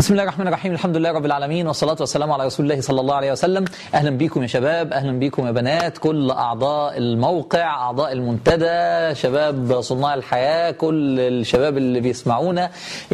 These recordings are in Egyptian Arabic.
بسم الله الرحمن الرحيم الحمد لله رب العالمين والصلاة والسلام على رسول الله صلى الله عليه وسلم أهلا بكم يا شباب أهلا بكم يا بنات كل أعضاء الموقع أعضاء المنتدى شباب صناع الحياة كل الشباب اللي بيسمعونا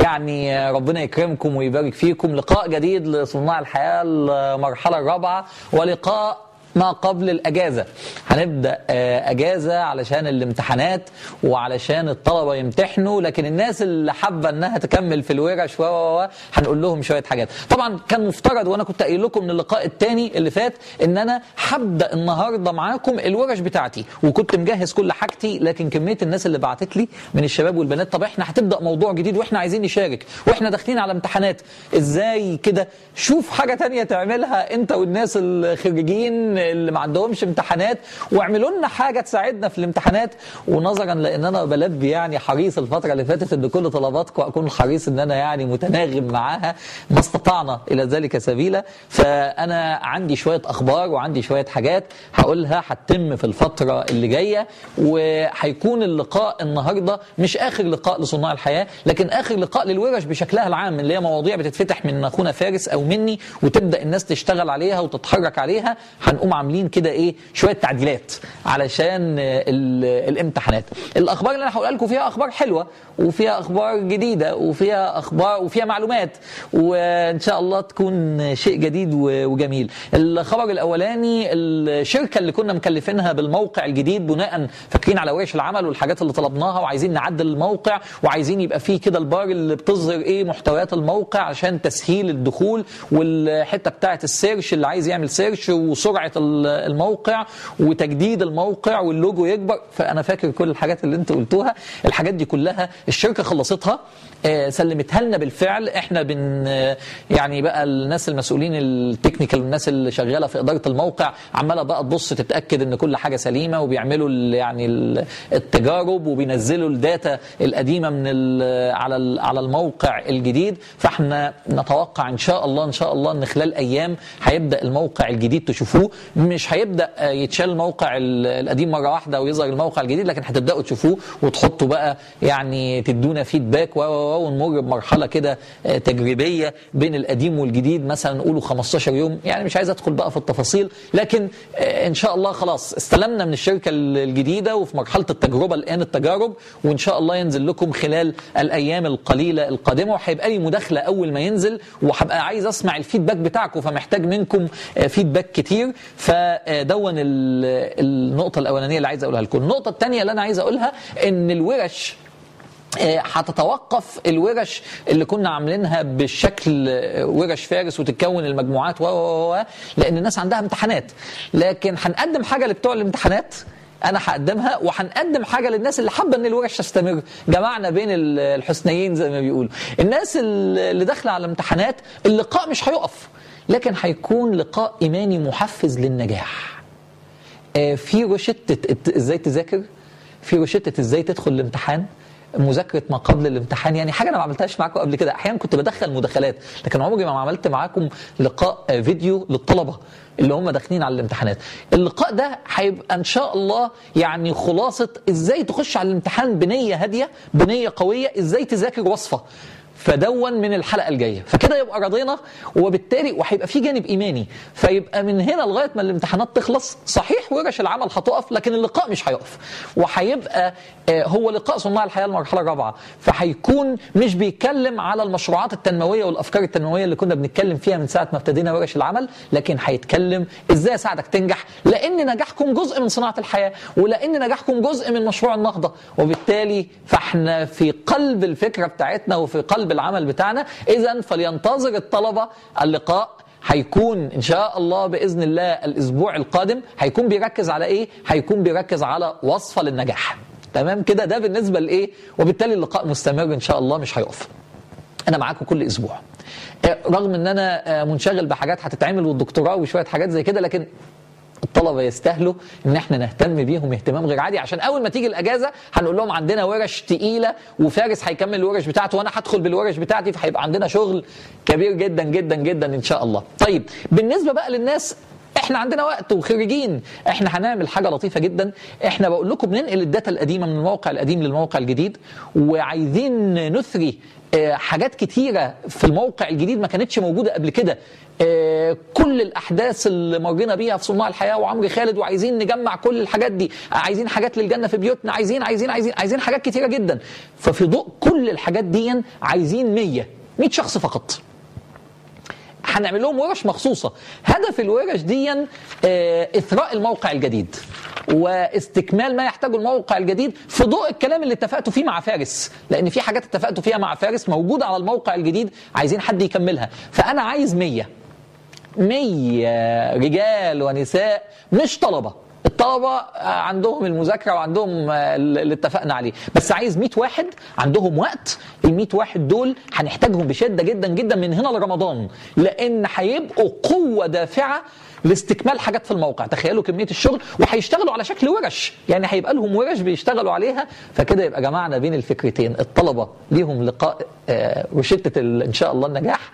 يعني ربنا يكرمكم ويبارك فيكم لقاء جديد لصناع الحياة المرحلة الرابعة ولقاء ما قبل الأجازة هنبدأ أجازة علشان الامتحانات وعلشان الطلبة يمتحنوا لكن الناس اللي حابة أنها تكمل في الورش و هنقول لهم شوية حاجات طبعا كان مفترض وأنا كنت قايل لكم من اللقاء الثاني اللي فات أن أنا هبدأ النهاردة معاكم الورش بتاعتي وكنت مجهز كل حاجتي لكن كمية الناس اللي بعتت لي من الشباب والبنات طب احنا هتبدأ موضوع جديد واحنا عايزين نشارك واحنا داخلين على امتحانات ازاي كده شوف حاجة تانية تعملها انت والناس الخريجين اللي ما عندهمش امتحانات واعملوا لنا حاجه تساعدنا في الامتحانات ونظرا لان انا بلبي يعني حريص الفتره اللي فاتت ان كل طلباتكم اكون حريص ان انا يعني متناغم معاها ما استطعنا الى ذلك سبيلا فانا عندي شويه اخبار وعندي شويه حاجات هقولها هتتم في الفتره اللي جايه وهيكون اللقاء النهارده مش اخر لقاء لصناع الحياه لكن اخر لقاء للورش بشكلها العام اللي هي مواضيع بتتفتح من اخونا فارس او مني وتبدا الناس تشتغل عليها وتتحرك عليها هنقوم عاملين كده ايه شويه تعديلات علشان الامتحانات الاخبار اللي انا هقولها لكم فيها اخبار حلوه وفيها اخبار جديده وفيها اخبار وفيها معلومات وان شاء الله تكون شيء جديد وجميل الخبر الاولاني الشركه اللي كنا مكلفينها بالموقع الجديد بناء فاكرين على ورش العمل والحاجات اللي طلبناها وعايزين نعدل الموقع وعايزين يبقى فيه كده البار اللي بتظهر ايه محتويات الموقع عشان تسهيل الدخول والحته بتاعه السيرش اللي عايز يعمل سيرش وسرعه الموقع وتجديد الموقع واللوجو يكبر فانا فاكر كل الحاجات اللي انت قلتوها الحاجات دي كلها الشركه خلصتها سلمتها لنا بالفعل احنا بن يعني بقى الناس المسؤولين التكنيكال والناس اللي شغاله في اداره الموقع عماله بقى تبص تتاكد ان كل حاجه سليمه وبيعملوا يعني التجارب وبينزلوا الداتا القديمه من على على الموقع الجديد فاحنا نتوقع ان شاء الله ان شاء الله ان خلال ايام هيبدا الموقع الجديد تشوفوه مش هيبدا يتشال الموقع القديم مره واحده ويظهر الموقع الجديد لكن هتبداوا تشوفوه وتحطوا بقى يعني تدونا فيدباك ونمر بمرحله كده تجريبيه بين القديم والجديد مثلا نقوله 15 يوم يعني مش عايز ادخل بقى في التفاصيل لكن ان شاء الله خلاص استلمنا من الشركه الجديده وفي مرحله التجربه الان التجارب وان شاء الله ينزل لكم خلال الايام القليله القادمه وهيبقى لي مداخله اول ما ينزل وهبقى عايز اسمع الفيدباك بتاعكم فمحتاج منكم فيدباك كتير فدون النقطه الاولانيه اللي عايز اقولها لكم النقطه الثانيه اللي انا عايز اقولها ان الورش هتتوقف الورش اللي كنا عاملينها بالشكل ورش فارس وتتكون المجموعات و لان الناس عندها امتحانات لكن هنقدم حاجه لبتوع الامتحانات انا هقدمها وهنقدم حاجه للناس اللي حابه ان الورش تستمر جمعنا بين الحسنيين زي ما بيقولوا الناس اللي داخله على امتحانات اللقاء مش هيقف لكن هيكون لقاء ايماني محفز للنجاح في روشته ازاي تذاكر في روشته ازاي تدخل الامتحان مذاكره ما قبل الامتحان يعني حاجه انا ما عملتهاش معاكم قبل كده احيانا كنت بدخل مداخلات لكن عمري ما عملت معاكم لقاء فيديو للطلبه اللي هم داخلين على الامتحانات اللقاء ده هيبقى ان شاء الله يعني خلاصه ازاي تخش على الامتحان بنيه هاديه بنيه قويه ازاي تذاكر وصفه فدون من الحلقه الجايه فكده يبقى رضينا وبالتالي وهيبقى في جانب ايماني فيبقى من هنا لغايه ما الامتحانات تخلص صحيح ورش العمل هتقف لكن اللقاء مش هيقف وهيبقى هو لقاء صناع الحياه المرحله الرابعه فهيكون مش بيتكلم على المشروعات التنمويه والافكار التنمويه اللي كنا بنتكلم فيها من ساعه ما ابتدينا ورش العمل لكن هيتكلم ازاي اساعدك تنجح لان نجاحكم جزء من صناعه الحياه ولان نجاحكم جزء من مشروع النهضه وبالتالي فاحنا في قلب الفكره بتاعتنا وفي قلب العمل بتاعنا اذا فلينتظر الطلبه اللقاء هيكون ان شاء الله باذن الله الاسبوع القادم هيكون بيركز على ايه هيكون بيركز على وصفه للنجاح تمام كده ده بالنسبه لايه وبالتالي اللقاء مستمر ان شاء الله مش هيقف انا معاكم كل اسبوع رغم ان انا منشغل بحاجات هتتعمل والدكتوراه وشويه حاجات زي كده لكن الطلبه يستاهلوا ان احنا نهتم بيهم اهتمام غير عادي عشان اول ما تيجي الاجازه هنقول لهم عندنا ورش تقيله وفارس هيكمل الورش بتاعته وانا هدخل بالورش بتاعتي فهيبقى عندنا شغل كبير جدا جدا جدا ان شاء الله. طيب بالنسبه بقى للناس احنا عندنا وقت وخريجين احنا هنعمل حاجه لطيفه جدا احنا بقول لكم بننقل الداتا القديمه من الموقع القديم للموقع الجديد وعايزين نثري آه، حاجات كتيره في الموقع الجديد ما كانتش موجوده قبل كده آه، كل الاحداث اللي مرينا بيها في صناع الحياه وعمرو خالد وعايزين نجمع كل الحاجات دي عايزين حاجات للجنه في بيوتنا عايزين عايزين عايزين عايزين حاجات كتيره جدا ففي ضوء كل الحاجات دي عايزين 100 100 شخص فقط هنعمل لهم ورش مخصوصه هدف الورش دي آه، اثراء الموقع الجديد واستكمال ما يحتاجه الموقع الجديد في ضوء الكلام اللي اتفقتوا فيه مع فارس لان في حاجات اتفقتوا فيها مع فارس موجوده على الموقع الجديد عايزين حد يكملها فانا عايز 100 100 رجال ونساء مش طلبه الطلبة عندهم المذاكرة وعندهم اللي اتفقنا عليه بس عايز 100 واحد عندهم وقت ال 100 واحد دول هنحتاجهم بشدة جدا جدا من هنا لرمضان لأن هيبقوا قوة دافعة لاستكمال حاجات في الموقع تخيلوا كمية الشغل وهيشتغلوا على شكل ورش يعني هيبقى لهم ورش بيشتغلوا عليها فكده يبقى جمعنا بين الفكرتين الطلبة ليهم لقاء آه، روشتة ال- إن شاء الله النجاح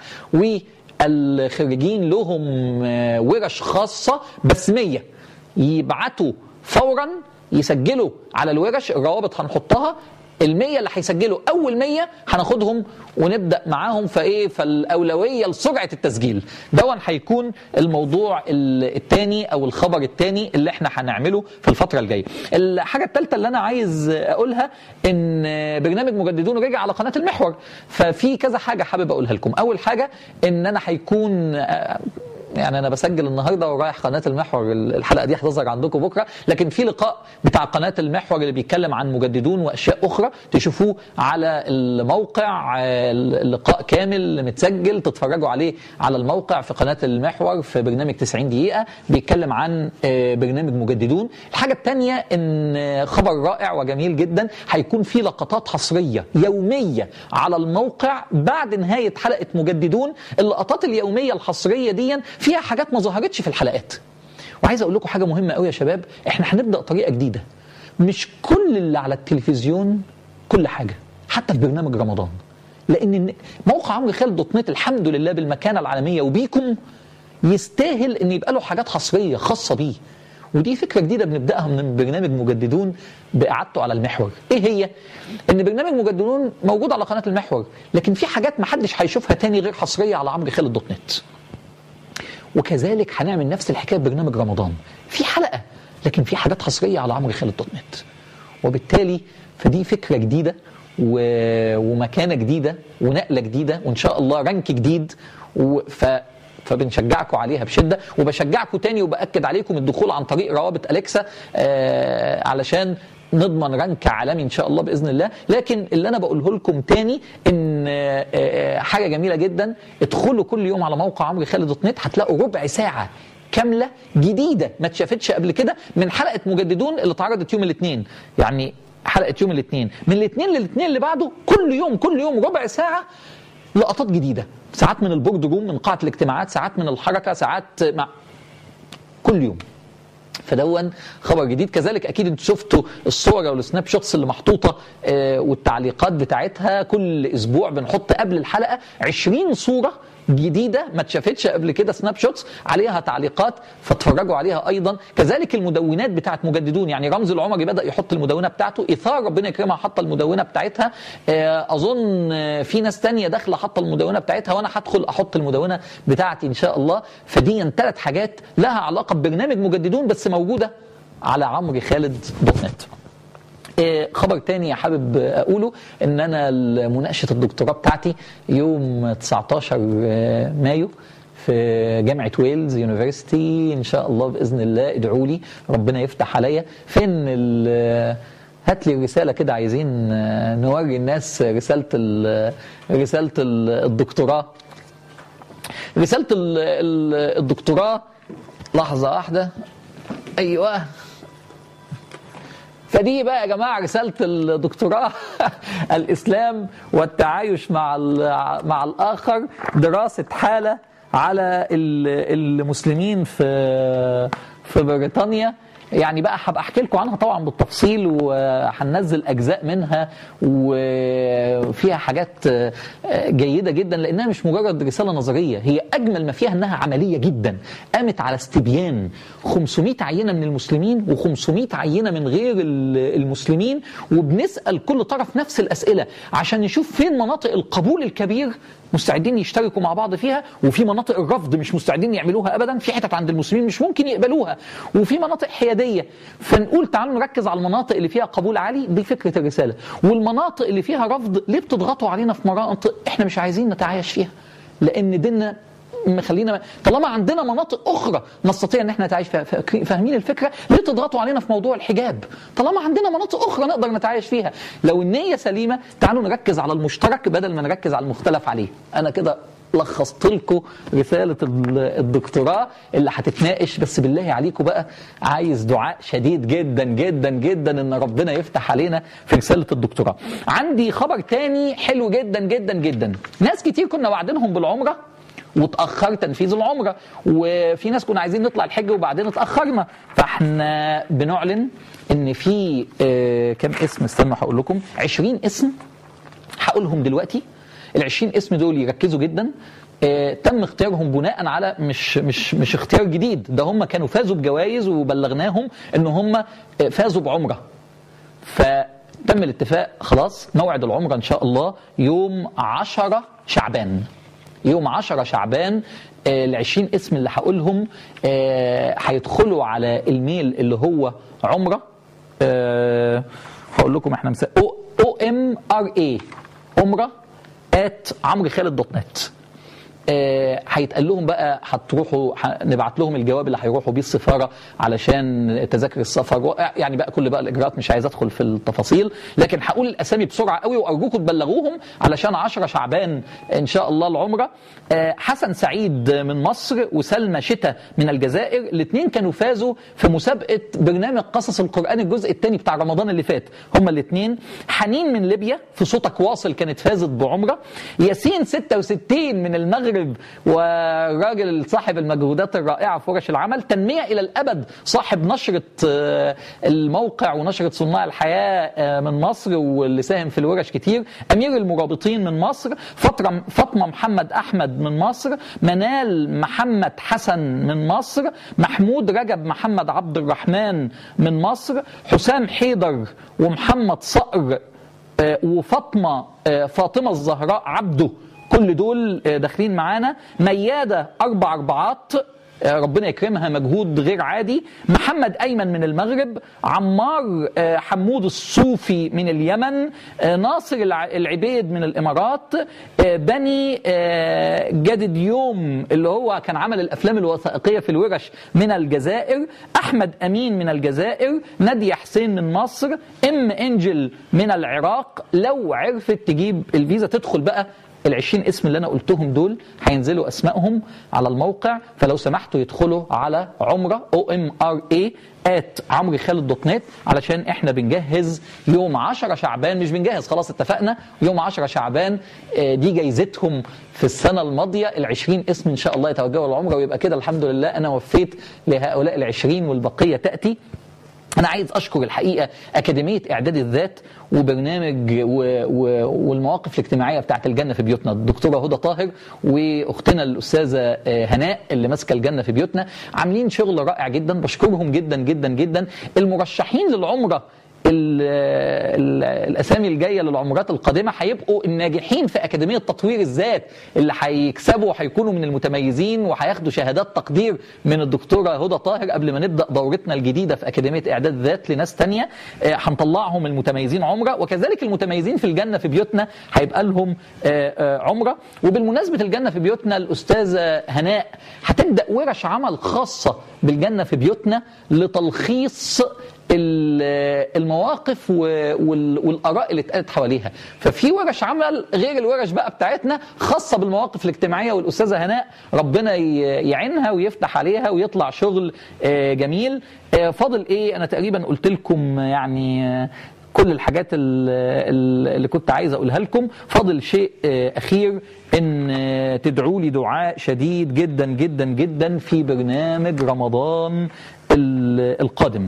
والخريجين لهم آه، ورش خاصة بس 100 يبعتوا فورا يسجلوا على الورش الروابط هنحطها المية اللي هيسجلوا أول مية هناخدهم ونبدأ معاهم فإيه فالأولوية لسرعة التسجيل دون هيكون الموضوع ال- التاني أو الخبر التاني اللي احنا هنعمله في الفترة الجاية الحاجة الثالثة اللي أنا عايز أقولها إن برنامج مجددون رجع على قناة المحور ففي كذا حاجة حابب أقولها لكم أول حاجة إن أنا هيكون آه، يعني انا بسجل النهارده ورايح قناه المحور الحلقه دي هتظهر عندكم بكره لكن في لقاء بتاع قناه المحور اللي بيتكلم عن مجددون واشياء اخرى تشوفوه على الموقع آه، اللقاء كامل متسجل تتفرجوا عليه على الموقع في قناه المحور في برنامج 90 دقيقه بيتكلم عن آه، برنامج مجددون الحاجه الثانيه ان آه، خبر رائع وجميل جدا هيكون في لقطات حصريه يوميه على الموقع بعد نهايه حلقه مجددون اللقطات اليوميه الحصريه دي فيها حاجات ما ظهرتش في الحلقات وعايز اقول لكم حاجه مهمه قوي يا شباب احنا هنبدا طريقه جديده مش كل اللي على التلفزيون كل حاجه حتى في برنامج رمضان لان موقع عمرو خالد دوت نت الحمد لله بالمكانه العالميه وبيكم يستاهل ان يبقى له حاجات حصريه خاصه بيه ودي فكره جديده بنبداها من برنامج مجددون باعادته على المحور ايه هي ان برنامج مجددون موجود على قناه المحور لكن في حاجات ما حدش هيشوفها تاني غير حصريه على عمرو خالد دوت نت وكذلك هنعمل نفس الحكايه ببرنامج رمضان في حلقه لكن في حاجات حصريه على عمرو خالد دوت نت وبالتالي فدي فكره جديده و... ومكانه جديده ونقله جديده وان شاء الله رانك جديد و... ف... فبنشجعكم عليها بشده وبشجعكم تاني وباكد عليكم الدخول عن طريق روابط اليكسا آه علشان نضمن رانك عالمي ان شاء الله باذن الله لكن اللي انا بقوله لكم تاني ان آه، آه، حاجه جميله جدا ادخلوا كل يوم على موقع عمرو خالد دوت نت هتلاقوا ربع ساعه كامله جديده ما اتشافتش قبل كده من حلقه مجددون اللي اتعرضت يوم الاثنين يعني حلقه يوم الاثنين من الاثنين للاثنين اللي بعده كل يوم كل يوم ربع ساعه لقطات جديده ساعات من البورد روم من قاعه الاجتماعات ساعات من الحركه ساعات مع كل يوم فدون خبر جديد كذلك اكيد انتوا شفتوا الصور والسناب شوتس اللي محطوطه آه، والتعليقات بتاعتها كل اسبوع بنحط قبل الحلقه 20 صوره جديده ما اتشافتش قبل كده سناب شوتس عليها تعليقات فاتفرجوا عليها ايضا كذلك المدونات بتاعت مجددون يعني رمز العمري بدا يحط المدونه بتاعته اثار ربنا يكرمها حاطه المدونه بتاعتها آه، اظن آه، في ناس تانية داخله حاطه المدونه بتاعتها وانا هدخل احط المدونه بتاعتي ان شاء الله فدي ثلاث حاجات لها علاقه ببرنامج مجددون بس موجوده على عمرو خالد دوت نت إيه، خبر تاني حابب اقوله ان انا مناقشه الدكتوراه بتاعتي يوم 19 مايو في جامعه ويلز يونيفرسيتي ان شاء الله باذن الله ادعوا لي ربنا يفتح عليا فين ال- هات لي رساله كده عايزين نوري الناس رساله ال- رساله ال- الدكتوراه رساله ال- ال- الدكتوراه لحظه واحده ايوه فدي بقى يا جماعه رساله الدكتوراه الاسلام والتعايش مع ال- مع الاخر دراسه حاله على ال- المسلمين في في بريطانيا يعني بقى هبقى احكي لكم عنها طبعا بالتفصيل وهننزل اجزاء منها وفيها حاجات جيده جدا لانها مش مجرد رساله نظريه هي اجمل ما فيها انها عمليه جدا قامت على استبيان 500 عينه من المسلمين و500 عينه من غير المسلمين وبنسال كل طرف نفس الاسئله عشان نشوف فين مناطق القبول الكبير مستعدين يشتركوا مع بعض فيها وفي مناطق الرفض مش مستعدين يعملوها ابدا في حتت عند المسلمين مش ممكن يقبلوها وفي مناطق حياديه فنقول تعالوا نركز على المناطق اللي فيها قبول عالي دي فكره الرساله والمناطق اللي فيها رفض ليه بتضغطوا علينا في مناطق احنا مش عايزين نتعايش فيها لان ديننا مخلينا طالما عندنا مناطق اخرى نستطيع ان احنا نتعايش فيها فاهمين الفكره ليه تضغطوا علينا في موضوع الحجاب طالما عندنا مناطق اخرى نقدر نتعايش فيها لو النيه سليمه تعالوا نركز على المشترك بدل ما نركز على المختلف عليه انا كده لخصت لكم رسالة الدكتوراه اللي هتتناقش بس بالله عليكم بقى عايز دعاء شديد جدا جدا جدا ان ربنا يفتح علينا في رسالة الدكتوراه عندي خبر تاني حلو جدا جدا جدا ناس كتير كنا واعدينهم بالعمرة وتاخر تنفيذ العمره وفي ناس كنا عايزين نطلع الحج وبعدين اتاخرنا فاحنا بنعلن ان في آه كم اسم استنوا هقول لكم 20 اسم هقولهم دلوقتي ال 20 اسم دول يركزوا جدا آه تم اختيارهم بناء على مش مش مش اختيار جديد ده هم كانوا فازوا بجوائز وبلغناهم ان هم آه فازوا بعمره فتم الاتفاق خلاص موعد العمره ان شاء الله يوم 10 شعبان يوم 10 شعبان ال 20 اسم اللي هقولهم هيدخلوا على الميل اللي هو عمره هقول لكم احنا مسا او ام ار اي عمره ات عمرو خالد دوت نت هيتقال لهم بقى هتروحوا نبعت لهم الجواب اللي هيروحوا بيه السفاره علشان تذاكر السفر يعني بقى كل بقى الاجراءات مش عايز ادخل في التفاصيل لكن هقول الاسامي بسرعه قوي وارجوكم تبلغوهم علشان 10 شعبان ان شاء الله العمره حسن سعيد من مصر وسلمى شتا من الجزائر الاثنين كانوا فازوا في مسابقه برنامج قصص القران الجزء الثاني بتاع رمضان اللي فات هما الاثنين حنين من ليبيا في صوتك واصل كانت فازت بعمره ياسين 66 من المغرب المغرب والراجل صاحب المجهودات الرائعه في ورش العمل تنميه الى الابد صاحب نشره الموقع ونشره صناع الحياه من مصر واللي ساهم في الورش كتير امير المرابطين من مصر فاطمه محمد احمد من مصر منال محمد حسن من مصر محمود رجب محمد عبد الرحمن من مصر حسام حيدر ومحمد صقر وفاطمه فاطمه الزهراء عبده كل دول داخلين معانا ميادة أربع أربعات ربنا يكرمها مجهود غير عادي محمد أيمن من المغرب عمار حمود الصوفي من اليمن ناصر العبيد من الإمارات بني جدد يوم اللي هو كان عمل الأفلام الوثائقية في الورش من الجزائر أحمد أمين من الجزائر نادية حسين من مصر إم إنجل من العراق لو عرفت تجيب الفيزا تدخل بقى ال 20 اسم اللي انا قلتهم دول هينزلوا اسمائهم على الموقع فلو سمحتوا يدخلوا على عمره او ام ار اي ات عمرو خالد دوت نت علشان احنا بنجهز يوم 10 شعبان مش بنجهز خلاص اتفقنا يوم 10 شعبان دي جايزتهم في السنه الماضيه ال 20 اسم ان شاء الله يتوجهوا للعمره ويبقى كده الحمد لله انا وفيت لهؤلاء ال 20 والبقيه تاتي أنا عايز أشكر الحقيقة أكاديمية إعداد الذات وبرنامج و... و... والمواقف الاجتماعية بتاعت الجنة في بيوتنا الدكتورة هدى طاهر وأختنا الأستاذة هناء اللي ماسكة الجنة في بيوتنا عاملين شغل رائع جدا بشكرهم جدا جدا جدا المرشحين للعمرة ال ال الاسامي الجايه للعمرات القادمه هيبقوا الناجحين في اكاديميه تطوير الذات اللي هيكسبوا وهيكونوا من المتميزين وهياخدوا شهادات تقدير من الدكتوره هدى طاهر قبل ما نبدا دورتنا الجديده في اكاديميه اعداد ذات لناس تانية هنطلعهم المتميزين عمره وكذلك المتميزين في الجنه في بيوتنا هيبقى لهم عمره وبالمناسبه الجنه في بيوتنا الاستاذه هناء هتبدا ورش عمل خاصه بالجنه في بيوتنا لتلخيص المواقف والاراء اللي اتقالت حواليها ففي ورش عمل غير الورش بقى بتاعتنا خاصه بالمواقف الاجتماعيه والاستاذه هناء ربنا يعينها ويفتح عليها ويطلع شغل جميل فاضل ايه انا تقريبا قلت لكم يعني كل الحاجات اللي كنت عايز اقولها لكم فاضل شيء اخير ان تدعوا لي دعاء شديد جدا جدا جدا في برنامج رمضان ال- القادم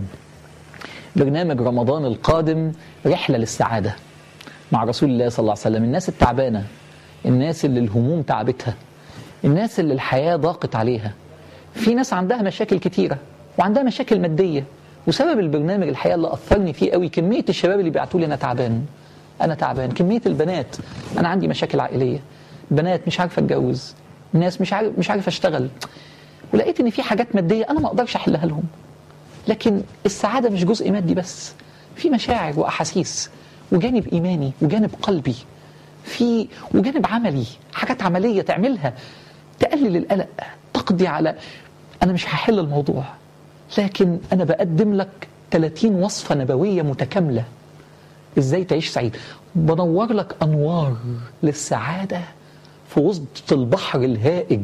برنامج رمضان القادم رحلة للسعادة مع رسول الله صلى الله عليه وسلم الناس التعبانة الناس اللي الهموم تعبتها الناس اللي الحياة ضاقت عليها في ناس عندها مشاكل كتيرة وعندها مشاكل مادية وسبب البرنامج الحقيقة اللي أثرني فيه قوي كمية الشباب اللي بيبعتوا لي أنا تعبان أنا تعبان كمية البنات أنا عندي مشاكل عائلية بنات مش عارفة أتجوز ناس مش عارف مش عارف أشتغل ولقيت إن في حاجات مادية أنا ما أقدرش أحلها لهم لكن السعادة مش جزء مادي بس في مشاعر وأحاسيس وجانب إيماني وجانب قلبي في وجانب عملي حاجات عملية تعملها تقلل القلق تقضي على أنا مش هحل الموضوع لكن أنا بقدم لك 30 وصفة نبوية متكاملة إزاي تعيش سعيد بنور لك أنوار للسعادة في وسط البحر الهائج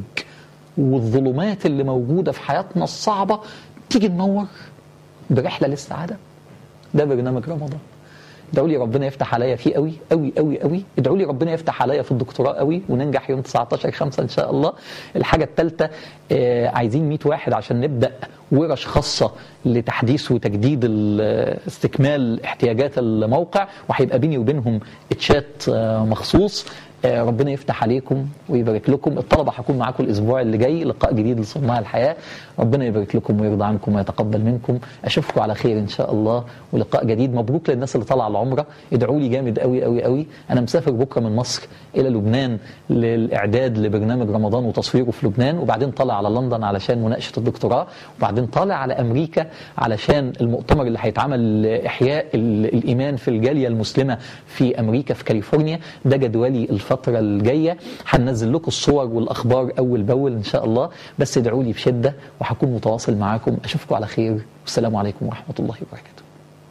والظلمات اللي موجودة في حياتنا الصعبة تيجي ننور برحلة للسعادة ده برنامج رمضان ادعوا لي ربنا يفتح عليا فيه قوي قوي قوي قوي ادعوا لي ربنا يفتح عليا في الدكتوراه قوي وننجح يوم 19 5 ان شاء الله الحاجه الثالثه آه عايزين 100 واحد عشان نبدا ورش خاصه لتحديث وتجديد ال- استكمال احتياجات الموقع وهيبقى بيني وبينهم تشات آه مخصوص آه، ربنا يفتح عليكم ويبارك لكم الطلبة هكون معاكم الأسبوع اللي جاي لقاء جديد لصناع الحياة ربنا يبارك لكم ويرضى عنكم ويتقبل منكم أشوفكم على خير إن شاء الله ولقاء جديد مبروك للناس اللي طالعة العمرة ادعوا لي جامد قوي قوي قوي أنا مسافر بكرة من مصر إلى لبنان للإعداد لبرنامج رمضان وتصويره في لبنان وبعدين طالع على لندن علشان مناقشة الدكتوراه وبعدين طالع على أمريكا علشان المؤتمر اللي هيتعمل إحياء ال- الإيمان في الجالية المسلمة في أمريكا في كاليفورنيا ده جدولي الفترة الجاية هننزل لكم الصور والأخبار أول بأول إن شاء الله بس ادعوا لي بشدة وهكون متواصل معاكم أشوفكم على خير والسلام عليكم ورحمة الله وبركاته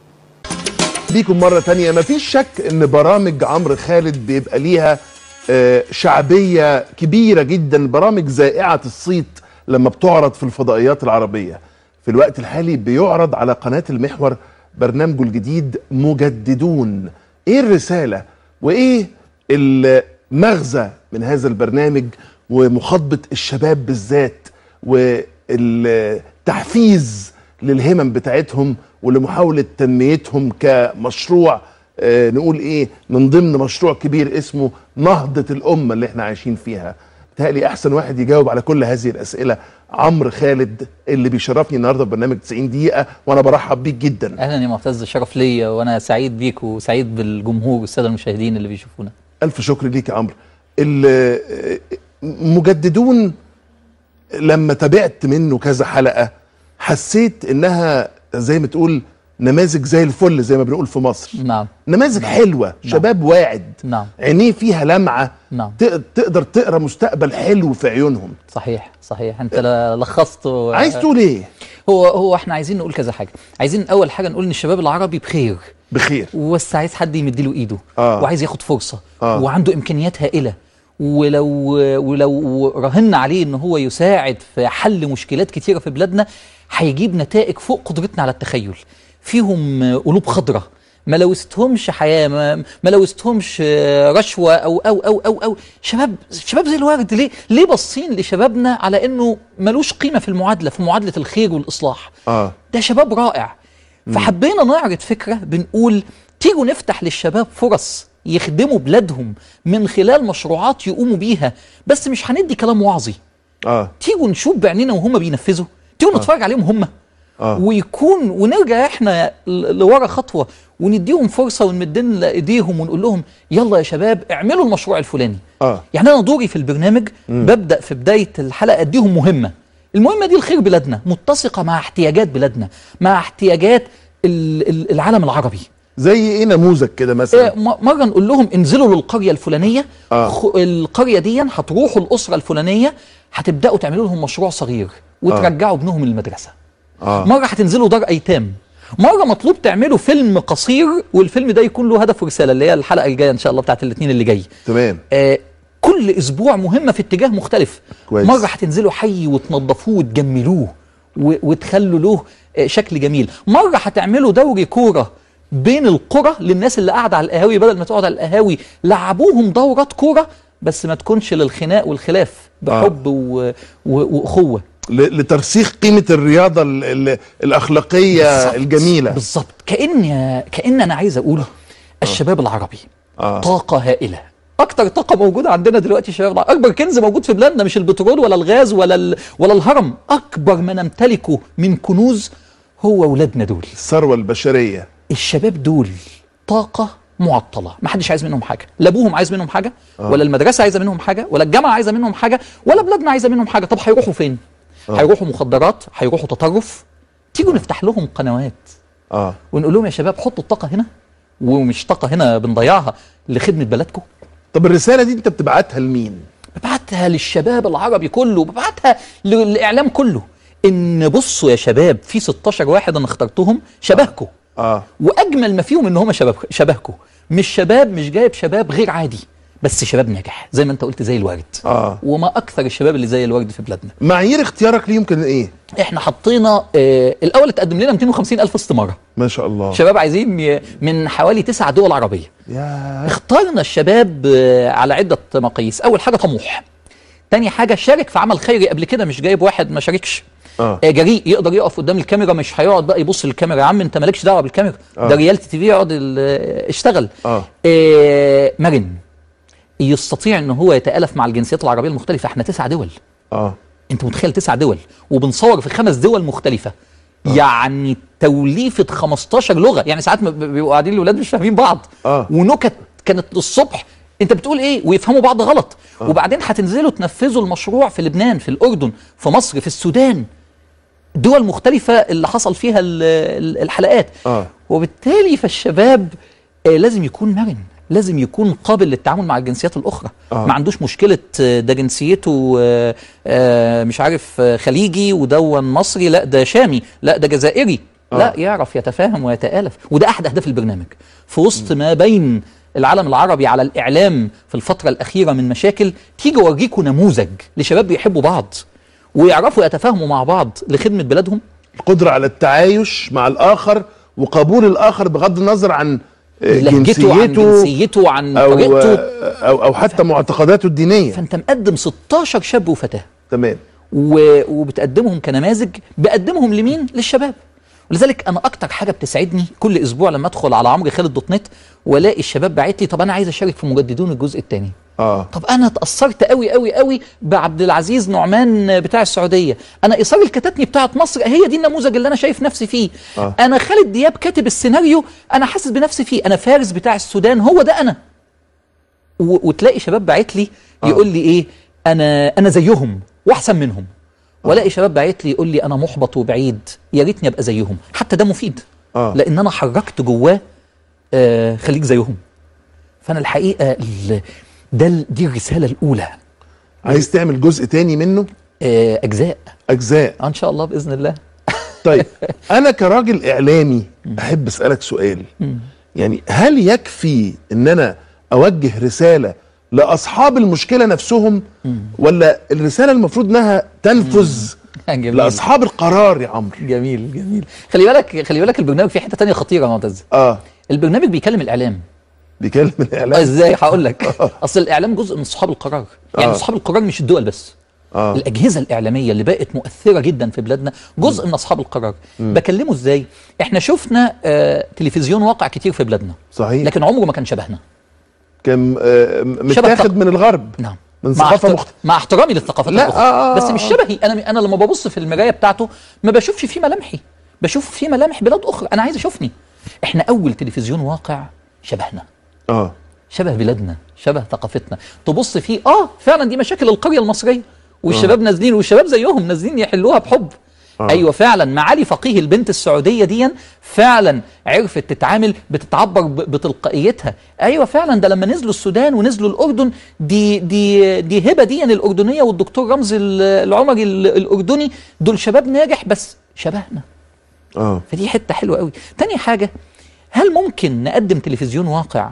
بيكم مرة تانية مفيش شك ان برامج عمرو خالد بيبقى ليها آه، شعبية كبيرة جدا برامج زائعة الصيت لما بتعرض في الفضائيات العربية في الوقت الحالي بيعرض على قناة المحور برنامجه الجديد مجددون ايه الرسالة وايه المغزى من هذا البرنامج ومخاطبة الشباب بالذات والتحفيز للهمم بتاعتهم ولمحاولة تنميتهم كمشروع آه، نقول ايه من ضمن مشروع كبير اسمه نهضة الأمة اللي احنا عايشين فيها بتهيألي أحسن واحد يجاوب على كل هذه الأسئلة عمرو خالد اللي بيشرفني النهارده في برنامج 90 دقيقة وأنا برحب بيك جدا أهلا يا معتز شرف ليا وأنا سعيد بيك وسعيد بالجمهور والسادة المشاهدين اللي بيشوفونا ألف شكر ليك يا عمرو ال- مجددون لما تابعت منه كذا حلقة حسيت إنها زي ما تقول نماذج زي الفل زي ما بنقول في مصر نعم نماذج حلوة شباب واعد نعم. عينيه فيها لمعة نعم. تق- تقدر تقرا مستقبل حلو في عيونهم صحيح صحيح أنت ل- لخصت و- عايز تقول ايه هو هو احنا عايزين نقول كذا حاجة عايزين أول حاجة نقول إن الشباب العربي بخير بخير بس عايز حد يمديله ايده آه. وعايز ياخد فرصه آه. وعنده امكانيات هائله ولو ولو رهنا عليه ان هو يساعد في حل مشكلات كتيره في بلادنا هيجيب نتائج فوق قدرتنا على التخيل فيهم قلوب خضراء ما لوستهمش حياه ما, ما لوستهمش رشوه او او او او او شباب شباب زي الورد ليه ليه باصين لشبابنا على انه ملوش قيمه في المعادله في معادله الخير والاصلاح اه ده شباب رائع فحبينا نعرض فكرة بنقول تيجوا نفتح للشباب فرص يخدموا بلادهم من خلال مشروعات يقوموا بيها بس مش هندي كلام وعظي اه تيجوا نشوف بعينينا وهم بينفذوا تيجوا نتفرج عليهم هم آه. ويكون ونرجع احنا ل- لورا خطوه ونديهم فرصه ونمد لنا ايديهم ونقول لهم يلا يا شباب اعملوا المشروع الفلاني اه يعني انا دوري في البرنامج ببدا في بدايه الحلقه اديهم مهمه المهمه دي الخير بلادنا متسقه مع احتياجات بلادنا مع احتياجات ال- ال- العالم العربي زي ايه نموذج كده آه، مثلا م- مره نقول لهم انزلوا للقريه الفلانيه آه. خ- القريه دي هتروحوا الاسره الفلانيه هتبداوا تعملوا لهم مشروع صغير وترجعوا ابنهم المدرسه اه مره هتنزلوا دار ايتام مره مطلوب تعملوا فيلم قصير والفيلم ده يكون له هدف ورساله اللي هي الحلقه الجايه ان شاء الله بتاعت الاثنين اللي جاي تمام آه كل اسبوع مهمه في اتجاه مختلف كويس. مره هتنزلوا حي وتنظفوه وتجملوه و- وتخلوا له آه، شكل جميل مره هتعملوا دوري كوره بين القرى للناس اللي قاعده على القهاوي بدل ما تقعد على القهاوي لعبوهم دورات كوره بس ما تكونش للخناق والخلاف بحب و... و... واخوه ل- لترسيخ قيمه الرياضه ال- ال- الاخلاقيه بالظبط. الجميله بالظبط كأن كأن أنا عايز أقول الشباب العربي آه. طاقة هائلة أكتر طاقة موجودة عندنا دلوقتي الشباب العربي أكبر كنز موجود في بلادنا مش البترول ولا الغاز ولا ال... ولا الهرم أكبر ما نمتلكه من كنوز هو أولادنا دول الثروه البشريه الشباب دول طاقة معطلة ما حدش عايز منهم حاجة لا أبوهم عايز منهم حاجة ولا المدرسة عايزة منهم حاجة ولا الجامعة عايزة منهم حاجة ولا بلادنا عايزة منهم حاجة طب هيروحوا فين هيروحوا مخدرات هيروحوا تطرف تيجوا نفتح لهم قنوات اه ونقول لهم يا شباب حطوا الطاقة هنا ومش طاقة هنا بنضيعها لخدمة بلدكم طب الرساله دي انت بتبعتها لمين ببعتها للشباب العربي كله ببعتها للإعلام كله إن بصوا يا شباب في 16 واحد أنا اخترتهم شبهكم اه واجمل ما فيهم ان هم شباب شبهكم مش شباب مش جايب شباب غير عادي بس شباب ناجح زي ما انت قلت زي الورد اه وما اكثر الشباب اللي زي الورد في بلادنا معايير اختيارك ليهم كان ايه احنا حطينا آه الاول اتقدم لنا 250 الف استماره ما شاء الله شباب عايزين ي- من حوالي تسع دول عربيه يا اخترنا الشباب آه، على عده مقاييس اول حاجه طموح تاني حاجه شارك في عمل خيري قبل كده مش جايب واحد ما شاركش اه آه، جريء يقدر يقف قدام الكاميرا مش هيقعد بقى يبص للكاميرا يا عم انت مالكش دعوه بالكاميرا آه. ده ريالتي تي في يقعد ال- اشتغل اه آه، مرن يستطيع ان هو يتالف مع الجنسيات العربيه المختلفه احنا تسع دول اه انت متخيل تسع دول وبنصور في خمس دول مختلفه يعني توليفه 15 لغه يعني ساعات ما ب- بيبقوا قاعدين الاولاد مش فاهمين بعض آه. ونكت كانت للصبح انت بتقول ايه ويفهموا بعض غلط وبعدين هتنزلوا تنفذوا المشروع في لبنان في الاردن في مصر في السودان دول مختلفة اللي حصل فيها ال- ال- الحلقات آه. وبالتالي فالشباب آه، لازم يكون مرن لازم يكون قابل للتعامل مع الجنسيات الأخرى آه. ما عندوش مشكلة آه، ده جنسيته آه، آه، مش عارف آه، خليجي ودون مصري لا ده شامي لا ده جزائري لا يعرف يتفاهم ويتآلف وده أحد أهداف البرنامج في وسط ما بين العالم العربي على الإعلام في الفترة الأخيرة من مشاكل تيجي أوريكم نموذج لشباب بيحبوا بعض ويعرفوا يتفاهموا مع بعض لخدمة بلادهم القدره على التعايش مع الاخر وقبول الاخر بغض النظر عن آه، لهجته عن جنسيته جنسيته عن او طريقته او او حتى معتقداته الدينيه فانت مقدم 16 شاب وفتاه تمام و... وبتقدمهم كنماذج بقدمهم لمين للشباب ولذلك انا اكتر حاجه بتسعدني كل اسبوع لما ادخل على عمرو خالد دوت نت والاقي الشباب باعت لي طب انا عايز اشارك في مجددون الجزء الثاني اه طب انا اتاثرت قوي قوي قوي بعبد العزيز نعمان بتاع السعوديه انا ايصال الكتاتني بتاعت مصر هي دي النموذج اللي انا شايف نفسي فيه آه. انا خالد دياب كاتب السيناريو انا حاسس بنفسي فيه انا فارس بتاع السودان هو ده انا و- وتلاقي شباب باعت لي يقول لي ايه انا انا زيهم واحسن منهم والاقي شباب باعت لي يقول لي انا محبط وبعيد يا ريتني ابقى زيهم حتى ده مفيد آه. لان انا حركت جواه آه خليك زيهم فانا الحقيقه ال- ده ال- دي الرساله الاولى عايز تعمل جزء تاني منه آه اجزاء اجزاء آه ان شاء الله باذن الله طيب انا كراجل اعلامي احب اسالك سؤال يعني هل يكفي ان انا اوجه رساله لاصحاب المشكله نفسهم ولا الرساله المفروض انها تنفذ جميل لاصحاب القرار يا عمرو جميل جميل خلي بالك خلي بالك البرنامج في حته تانية خطيره يا معتز اه البرنامج بيكلم الاعلام بيكلم آه، الاعلام ازاي هقول لك اصل الاعلام جزء من اصحاب القرار يعني آه. اصحاب القرار مش الدول بس اه الاجهزه الاعلاميه اللي بقت مؤثره جدا في بلادنا جزء من اصحاب القرار بكلمه ازاي احنا شفنا آه تلفزيون واقع كتير في بلادنا صحيح لكن عمره ما كان شبهنا كان آه متاخد طق. من الغرب نعم من مع, ثقافه احتر... مختلفه مع احترامي للثقافات لا، الاخرى آه، آه، بس آه، مش آه. شبهي انا انا لما ببص في المرايه بتاعته ما بشوفش فيه ملامحي بشوف فيه ملامح بلاد اخرى انا عايز اشوفني احنا اول تلفزيون واقع شبهنا اه شبه بلادنا شبه ثقافتنا تبص فيه اه فعلا دي مشاكل القريه المصريه والشباب نازلين والشباب زيهم نازلين يحلوها بحب آه. ايوه فعلا معالي فقيه البنت السعوديه دي فعلا عرفت تتعامل بتتعبر ب- بتلقائيتها ايوه فعلا ده لما نزلوا السودان ونزلوا الاردن دي دي دي هبه دي الاردنيه والدكتور رمزي ال- العمري ال- الاردني دول شباب ناجح بس شبهنا اه فدي حته حلوه قوي تاني حاجه هل ممكن نقدم تلفزيون واقع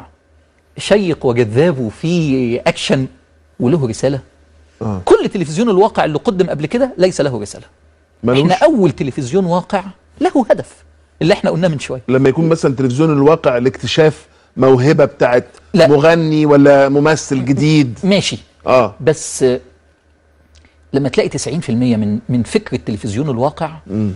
شيق وجذاب وفيه اكشن وله رساله اه كل تلفزيون الواقع اللي قدم قبل كده ليس له رساله ملوش احنا اول تلفزيون واقع له هدف اللي احنا قلناه من شويه لما يكون مثلا تلفزيون الواقع لاكتشاف موهبه بتاعت لا. مغني ولا ممثل جديد ماشي اه بس آه، لما تلاقي 90% من من فكر التلفزيون الواقع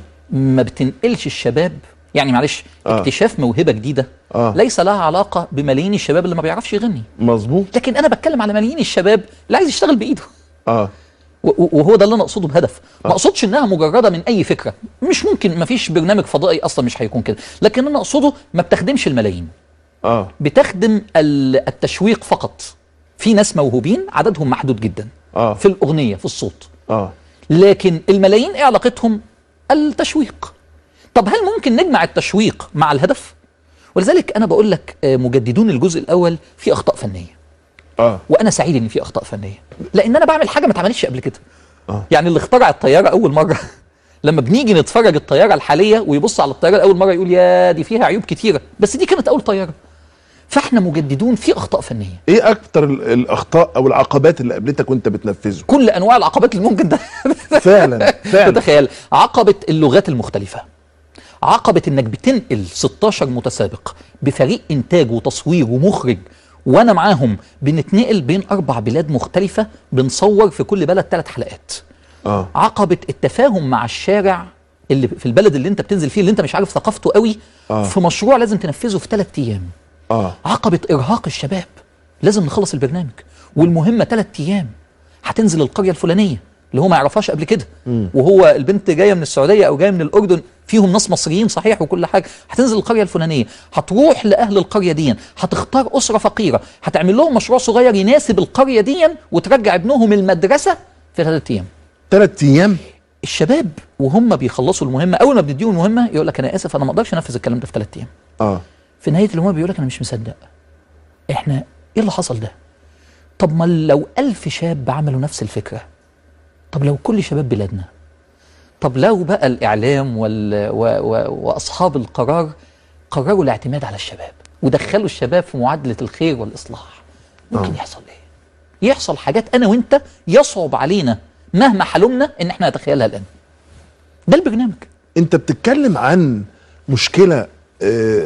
ما بتنقلش الشباب يعني معلش آه. اكتشاف موهبه جديده آه. ليس لها علاقه بملايين الشباب اللي ما بيعرفش يغني مظبوط لكن انا بتكلم على ملايين الشباب اللي عايز يشتغل بايده اه و- و- وهو ده اللي انا اقصده بهدف ما اقصدش انها مجرده من اي فكره مش ممكن ما فيش برنامج فضائي اصلا مش هيكون كده لكن انا اقصده ما بتخدمش الملايين اه بتخدم ال- التشويق فقط في ناس موهوبين عددهم محدود جدا آه. في الاغنيه في الصوت اه لكن الملايين ايه علاقتهم التشويق طب هل ممكن نجمع التشويق مع الهدف ولذلك انا بقول لك آه، مجددون الجزء الاول في اخطاء فنيه اه وانا سعيد ان في اخطاء فنيه لان انا بعمل حاجه ما اتعملتش قبل كده آه. يعني اللي اخترع الطياره اول مره لما بنيجي نتفرج الطياره الحاليه ويبص على الطياره اول مره يقول يا دي فيها عيوب كتيره بس دي كانت اول طياره فاحنا مجددون في اخطاء فنيه ايه اكتر ال- الاخطاء او العقبات اللي قابلتك وانت بتنفذه كل انواع العقبات اللي ممكن ده فعلا فعلا تتخيل عقبه اللغات المختلفه عقبه انك بتنقل 16 متسابق بفريق انتاج وتصوير ومخرج وانا معاهم بنتنقل بين اربع بلاد مختلفه بنصور في كل بلد ثلاث حلقات اه عقبه التفاهم مع الشارع اللي في البلد اللي انت بتنزل فيه اللي انت مش عارف ثقافته قوي آه. في مشروع لازم تنفذه في ثلاث ايام اه عقبة إرهاق الشباب لازم نخلص البرنامج والمهمة ثلاث أيام هتنزل القرية الفلانية اللي هو ما يعرفهاش قبل كده وهو البنت جاية من السعودية أو جاية من الأردن فيهم ناس مصريين صحيح وكل حاجة هتنزل القرية الفلانية هتروح لأهل القرية دي هتختار أسرة فقيرة هتعمل لهم مشروع صغير يناسب القرية دي وترجع ابنهم المدرسة في ثلاث أيام ثلاث ايام الشباب وهم بيخلصوا المهمة أول ما بنديهم المهمة يقول لك أنا آسف أنا ما أقدرش أنفذ الكلام ده في ثلاث أيام اه في نهايه المهمه بيقول لك انا مش مصدق احنا ايه اللي حصل ده طب ما لو ألف شاب عملوا نفس الفكره طب لو كل شباب بلادنا طب لو بقى الاعلام وال... و... و... واصحاب القرار قرروا الاعتماد على الشباب ودخلوا الشباب في معادله الخير والاصلاح ممكن يحصل ايه يحصل حاجات انا وانت يصعب علينا مهما حلمنا ان احنا نتخيلها الان ده البرنامج انت بتتكلم عن مشكله آه،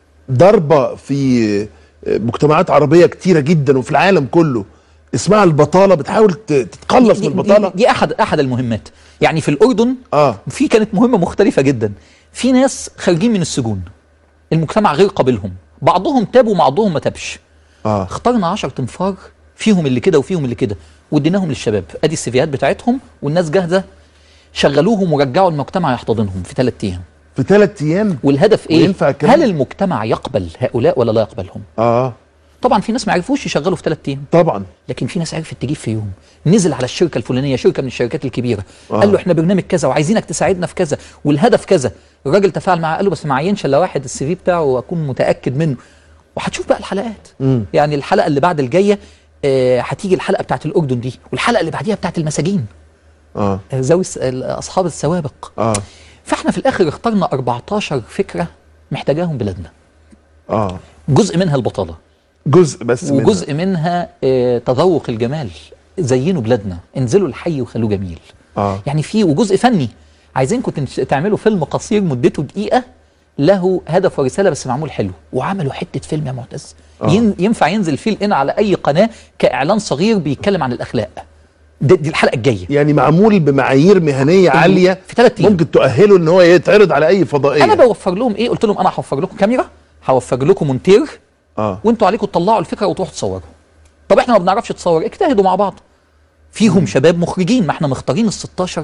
ضربه في آه، مجتمعات عربيه كتيره جدا وفي العالم كله اسمها البطاله بتحاول ت- تتخلص من دي- البطاله دي, دي احد احد المهمات يعني في الاردن اه في كانت مهمه مختلفه جدا في ناس خارجين من السجون المجتمع غير قابلهم بعضهم تاب وبعضهم ما تابش اه اخترنا 10 تنفار فيهم اللي كده وفيهم اللي كده واديناهم للشباب ادي السيفيهات بتاعتهم والناس جاهزه شغلوهم ورجعوا المجتمع يحتضنهم في ثلاث ايام في ثلاث ايام والهدف ايه وينفع الكلام هل ده؟ المجتمع يقبل هؤلاء ولا لا يقبلهم اه طبعا في ناس ما عرفوش يشغلوا في ثلاث ايام طبعا لكن في ناس عرفت تجيب في يوم نزل على الشركه الفلانيه شركه من الشركات الكبيره آه. آه. قال له احنا برنامج كذا وعايزينك تساعدنا في كذا والهدف كذا الراجل تفاعل معاه قال له بس ما عينش الا واحد السي في بتاعه واكون متاكد منه وهتشوف بقى الحلقات مم. يعني الحلقه اللي بعد الجايه آه، هتيجي الحلقه بتاعت الاردن دي والحلقه اللي بعديها بتاعت المساجين اه آه، ذوي الس- اصحاب السوابق اه فاحنا في الاخر اخترنا 14 فكره محتاجاهم بلادنا اه جزء منها البطاله جزء بس منها. وجزء منها آه، تذوق الجمال زينوا بلادنا انزلوا الحي وخلوه جميل اه يعني في وجزء فني عايزينكم تنش- تعملوا فيلم قصير مدته دقيقه له هدف ورساله بس معمول حلو وعملوا حته فيلم يا معتز آه. ين ينفع ينزل فيه الان على اي قناه كاعلان صغير بيتكلم عن الاخلاق دي, دي الحلقه الجايه يعني معمول بمعايير مهنيه عاليه في ثلاث ايام ممكن تؤهله ان هو يتعرض على اي فضائيه انا بوفر لهم ايه قلت لهم انا هوفر لكم كاميرا هوفر لكم مونتير اه وانتوا عليكم تطلعوا الفكره وتروحوا تصوروا طب احنا ما بنعرفش تصور اجتهدوا مع بعض فيهم شباب مخرجين ما احنا مختارين ال 16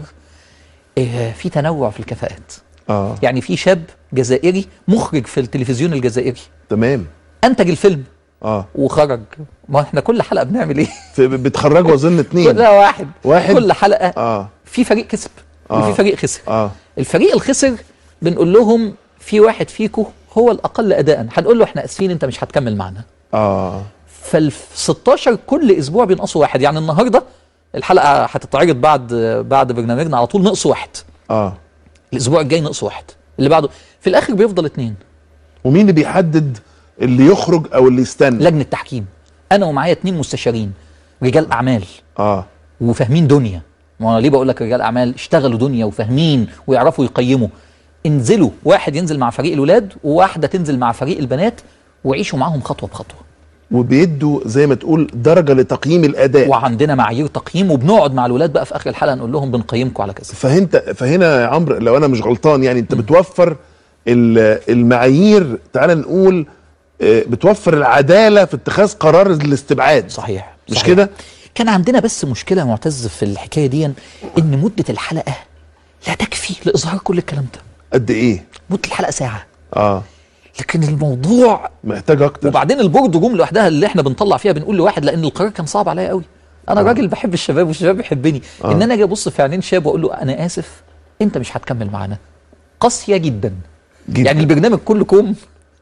اه في تنوع في الكفاءات اه يعني في شاب جزائري مخرج في التلفزيون الجزائري تمام انتج الفيلم اه وخرج ما احنا كل حلقه بنعمل ايه في- بتخرجوا اظن اتنين لا واحد واحد؟ كل حلقه اه في فريق كسب آه. وفي فريق خسر اه الفريق الخسر بنقول لهم في واحد فيكم هو الاقل اداء هنقول له احنا اسفين انت مش هتكمل معانا اه فال 16 كل اسبوع بينقصوا واحد يعني النهارده الحلقه هتتعرض بعد بعد برنامجنا على طول نقص واحد اه الاسبوع الجاي نقص واحد اللي بعده في الاخر بيفضل اتنين ومين اللي بيحدد اللي يخرج او اللي يستنى لجنه تحكيم انا ومعايا اتنين مستشارين رجال اعمال اه وفاهمين دنيا ما انا ليه بقول لك رجال اعمال اشتغلوا دنيا وفاهمين ويعرفوا يقيموا انزلوا واحد ينزل مع فريق الولاد وواحده تنزل مع فريق البنات وعيشوا معاهم خطوه بخطوه وبيدوا زي ما تقول درجه لتقييم الاداء وعندنا معايير تقييم وبنقعد مع الولاد بقى في اخر الحلقه نقول لهم بنقيمكم على كذا فهنت فهنا يا عمرو لو انا مش غلطان يعني انت بتوفر ال- المعايير تعال نقول آه، بتوفر العداله في اتخاذ قرار الاستبعاد صحيح مش صحيح. كده؟ كان عندنا بس مشكله يا معتز في الحكايه دي ان مده الحلقه لا تكفي لاظهار كل الكلام ده قد ايه؟ مده الحلقه ساعه اه لكن الموضوع محتاج اكتر وبعدين البورد روم لوحدها اللي احنا بنطلع فيها بنقول لواحد لان القرار كان صعب عليا قوي انا آه. راجل بحب الشباب والشباب بيحبني آه. ان انا اجي ابص في عينين شاب واقول له انا اسف انت مش هتكمل معانا قاسيه جدا جدا. يعني البرنامج كله كوم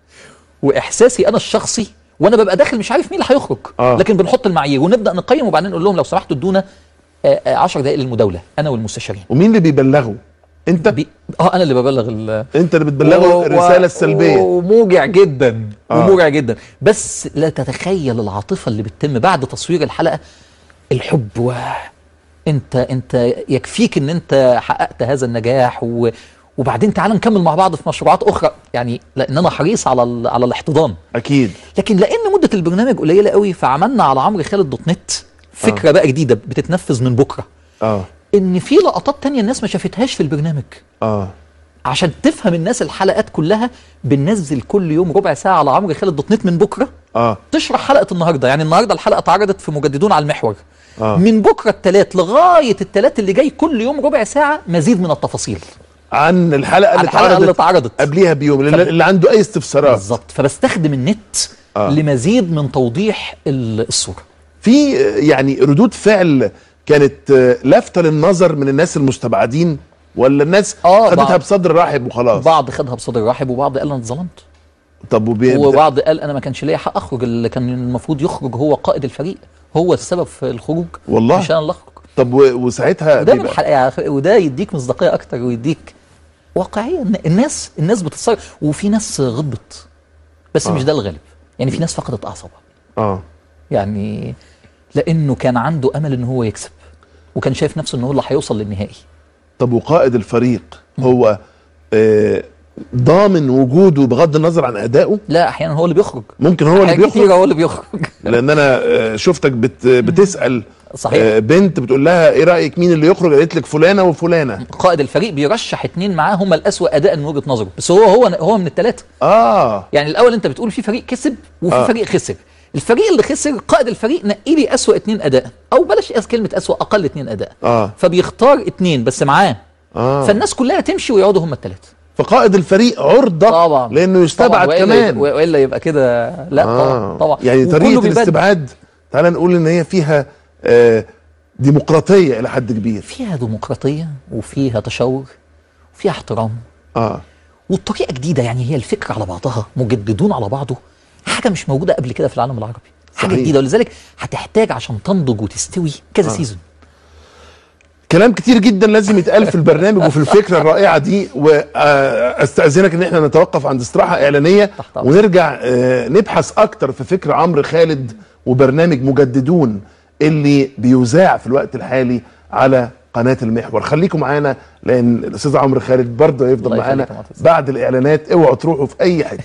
واحساسي انا الشخصي وانا ببقى داخل مش عارف مين اللي هيخرج آه. لكن بنحط المعايير ونبدا نقيم وبعدين نقول لهم لو سمحتوا ادونا 10 دقائق للمداوله انا والمستشارين ومين اللي بيبلغه؟ انت بي... اه انا اللي ببلغ ال... انت اللي بتبلغه و- الرساله و- السلبيه وموجع جدا آه. وموجع جدا بس لا تتخيل العاطفه اللي بتتم بعد تصوير الحلقه الحب و انت انت يكفيك ان انت حققت هذا النجاح و... وبعدين تعال نكمل مع بعض في مشروعات اخرى يعني لان انا حريص على ال... على الاحتضان اكيد لكن لان مده البرنامج قليله قوي فعملنا على عمرو خالد دوت نت فكره آه. بقى جديده بتتنفذ من بكره اه ان في لقطات تانية الناس ما شافتهاش في البرنامج اه عشان تفهم الناس الحلقات كلها بننزل كل يوم ربع ساعه على عمرو خالد دوت نت من بكره اه تشرح حلقه النهارده يعني النهارده الحلقه اتعرضت في مجددون على المحور آه. من بكره الثلاث لغايه الثلاث اللي جاي كل يوم ربع ساعه مزيد من التفاصيل عن الحلقه عن اللي الحلقه اللي اتعرضت اتعرضت قبليها بيوم اللي, فب- اللي عنده اي استفسارات بالظبط فبستخدم النت آه. لمزيد من توضيح ال- الصوره في آه، يعني ردود فعل كانت آه، لافته للنظر من الناس المستبعدين ولا الناس آه، خدتها بعض- بصدر رحب وخلاص بعض خدها بصدر رحب وبعض قال انا اتظلمت طب وبي... وبعض قال انا ما كانش ليا حق اخرج اللي كان المفروض يخرج هو قائد الفريق هو السبب في الخروج والله؟ مش انا اللي اخرج طب و... وساعتها وده من بيبقى- الحلقة يعني وده يديك مصداقيه اكتر ويديك واقعيه إن الناس الناس بتتصرف وفي ناس غضبت بس آه. مش ده الغالب يعني في ناس فقدت اعصابها اه يعني لانه كان عنده امل ان هو يكسب وكان شايف نفسه ان هو اللي هيوصل للنهائي طب وقائد الفريق هو آه ضامن وجوده بغض النظر عن ادائه لا احيانا هو اللي بيخرج ممكن هو اللي حاجات بيخرج كتيرة هو اللي بيخرج لان انا آه، شفتك بت... بتسال صحيح آه، بنت بتقول لها ايه رايك مين اللي يخرج قالت لك فلانه وفلانه قائد الفريق بيرشح اتنين معاه هم الاسوأ اداء من وجهه نظره بس هو هو هو من الثلاثه اه يعني الاول انت بتقول في فريق كسب وفي آه. آه. فريق خسر الفريق اللي خسر قائد الفريق نقي لي اسوأ اتنين اداء او بلاش أس- كلمه اسوأ اقل اتنين اداء اه فبيختار اتنين بس معاه اه فالناس كلها تمشي ويقعدوا هم الثلاثه فقائد الفريق عرضه طبعا لانه يستبعد طبعاً وإلا- كمان والا يبقى كده لا طبعا طبعا يعني وكله طريقه بيبان. الاستبعاد تعال نقول ان هي فيها آه ديمقراطيه الى حد كبير فيها ديمقراطيه وفيها تشاور وفيها احترام اه والطريقه جديده يعني هي الفكره على بعضها مجددون على بعضه حاجه مش موجوده قبل كده في العالم العربي حاجه صحيح. جديده ولذلك هتحتاج عشان تنضج وتستوي كذا آه. سيزون كلام كتير جدا لازم يتقال في البرنامج وفي الفكره الرائعه دي واستاذنك ان احنا نتوقف عند استراحه اعلانيه تحت أمرك. ونرجع آه، نبحث اكتر في فكر عمرو خالد وبرنامج مجددون اللي بيذاع في الوقت الحالي على قناه المحور خليكم معانا لان الاستاذ عمرو خالد برضه هيفضل الله معانا يخليك يا معتز. بعد الاعلانات اوعوا تروحوا في اي حته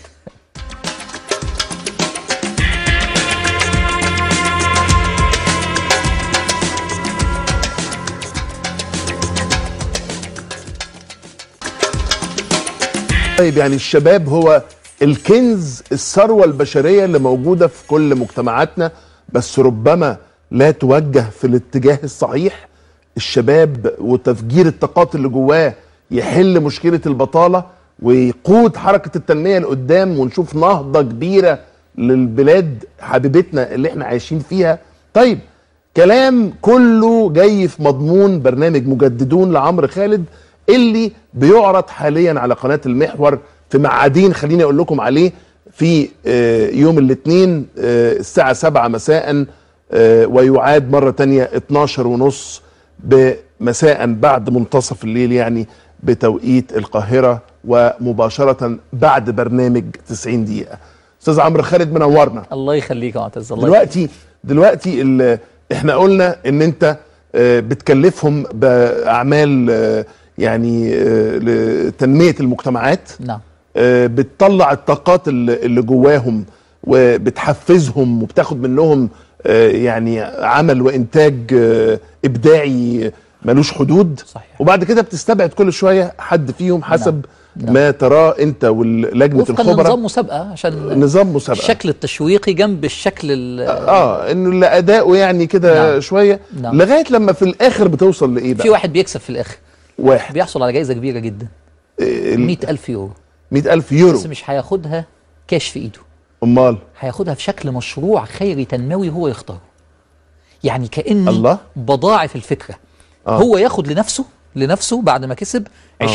طيب يعني الشباب هو الكنز الثروة البشرية اللي موجودة في كل مجتمعاتنا بس ربما لا توجه في الاتجاه الصحيح الشباب وتفجير الطاقات اللي جواه يحل مشكلة البطالة ويقود حركة التنمية لقدام ونشوف نهضة كبيرة للبلاد حبيبتنا اللي احنا عايشين فيها طيب كلام كله جاي في مضمون برنامج مجددون لعمرو خالد اللي بيعرض حاليا على قناه المحور في معادين خليني اقول لكم عليه في آه، يوم الاثنين آه، الساعه 7 مساء آه، ويعاد مره تانية 12 ونص مساء بعد منتصف الليل يعني بتوقيت القاهره ومباشره بعد برنامج 90 دقيقه استاذ عمرو خالد منورنا الله يخليك يا معتز الله دلوقتي دلوقتي ال- احنا قلنا ان انت آه، بتكلفهم باعمال آه، يعني آه، لتنميه المجتمعات نعم آه، بتطلع الطاقات اللي اللي جواهم وبتحفزهم وبتاخد منهم آه، يعني عمل وانتاج آه، ابداعي ملوش حدود صحيح. وبعد كده بتستبعد كل شويه حد فيهم حسب نعم. ما تراه انت ولجنه وفقا الخبراء لنظام مسابقه عشان نظام مسابقه الشكل التشويقي جنب الشكل ال- اه انه اللي اداؤه يعني كده نعم. شويه نعم. لغايه لما في الاخر بتوصل لايه في بقى واحد بيكسب في الاخر واحد بيحصل على جائزه كبيره جدا ال- 100000 يورو 100000 يورو بس مش هياخدها كاش في ايده امال هياخدها في شكل مشروع خيري تنموي هو يختاره يعني كاني الله. بضاعف الفكره آه. هو ياخد لنفسه لنفسه بعد ما كسب 20%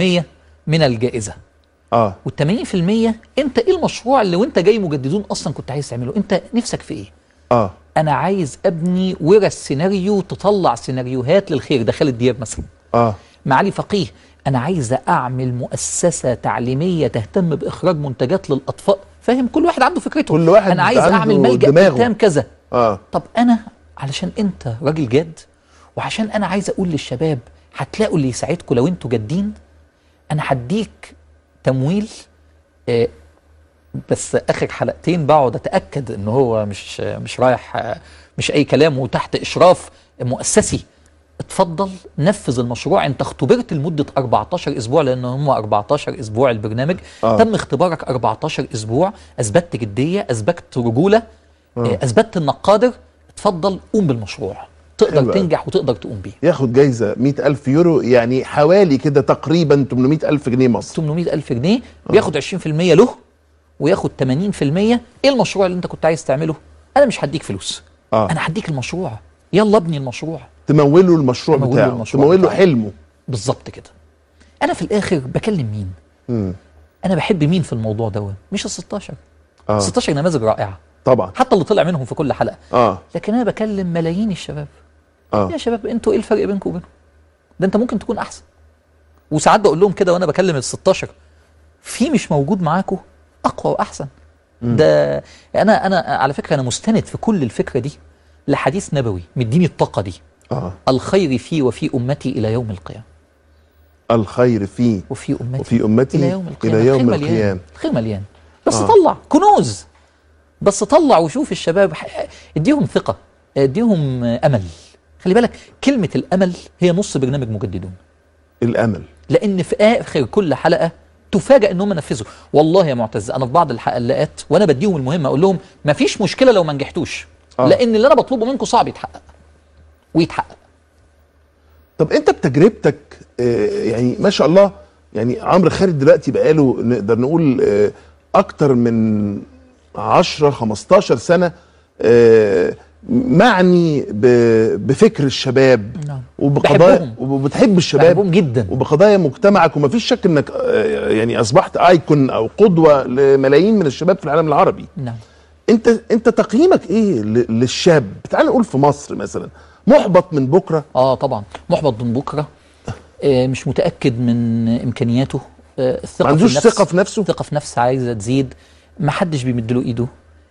من الجائزه اه وال80% انت ايه المشروع اللي وانت جاي مجددون اصلا كنت عايز تعمله انت نفسك في ايه اه انا عايز ابني ورش سيناريو تطلع سيناريوهات للخير ده خالد دياب مثلا اه معالي فقيه انا عايز اعمل مؤسسه تعليميه تهتم باخراج منتجات للاطفال فاهم كل واحد عنده فكرته كل واحد انا عايز عنده اعمل ملجا دماغه. ايتام كذا اه طب انا علشان انت راجل جاد وعشان انا عايز اقول للشباب هتلاقوا اللي يساعدكم لو انتوا جادين انا هديك تمويل آه، بس اخر حلقتين بقعد اتاكد ان هو مش مش رايح آه، مش اي كلام وتحت اشراف مؤسسي اتفضل نفذ المشروع انت اختبرت لمده 14 اسبوع لان هم 14 اسبوع البرنامج آه. تم اختبارك 14 اسبوع اثبتت جديه اثبتت رجوله آه. اثبتت انك قادر اتفضل قوم بالمشروع حلو تقدر أوي. تنجح وتقدر تقوم بيه ياخد جايزه 100000 يورو يعني حوالي كده تقريبا 800000 جنيه مصر 800 ألف جنيه بياخد 20% له وياخد 80% ايه المشروع اللي انت كنت عايز تعمله انا مش هديك فلوس آه. انا هديك المشروع يلا ابني المشروع تموله المشروع تموله بتاعه المشروع تموله بتاعه. حلمه بالظبط كده انا في الاخر بكلم مين مم. انا بحب مين في الموضوع دوت مش ال 16 اه 16 نماذج رائعه طبعا حتى اللي طلع منهم في كل حلقه اه لكن انا بكلم ملايين الشباب اه يا شباب انتوا ايه الفرق بينكم وبينهم ده انت ممكن تكون احسن وساعات بقول لهم كده وانا بكلم ال 16 في مش موجود معاكم اقوى واحسن ده انا انا على فكره انا مستند في كل الفكره دي لحديث نبوي مديني الطاقه دي اه الخير في وفي امتي الى يوم القيامه الخير فيه وفي امتي وفي امتي الى يوم القيامه الى يوم الخير مليان. القيامه الخير مليان بس آه. طلع كنوز بس طلع وشوف الشباب ح- اديهم ثقه اديهم امل خلي بالك كلمه الامل هي نص برنامج مجددون الامل لان في اخر كل حلقه تفاجئ ان هم نفذوا والله يا معتز انا في بعض الحلقات وانا بديهم المهمه اقول لهم ما فيش مشكله لو ما نجحتوش آه. لان اللي انا بطلبه منكم صعب يتحقق ويتحقق طب انت بتجربتك آه، يعني ما شاء الله يعني عمرو خالد دلوقتي بقاله نقدر نقول آه، اكتر من 10 15 سنه آه، معني ب- بفكر الشباب نعم. وبقضايا بحبهم. وبتحب الشباب بحبهم جدا وبقضايا مجتمعك وما فيش شك انك آه، يعني اصبحت ايكون او قدوه لملايين من الشباب في العالم العربي نعم انت انت تقييمك ايه ل- للشاب تعال نقول في مصر مثلا محبط من بكره اه طبعا محبط من بكره آه مش متاكد من امكانياته آه الثقه ما عندوش في النفس ثقه في نفسه ثقه في نفس عايزه تزيد ما حدش بيمد له ايده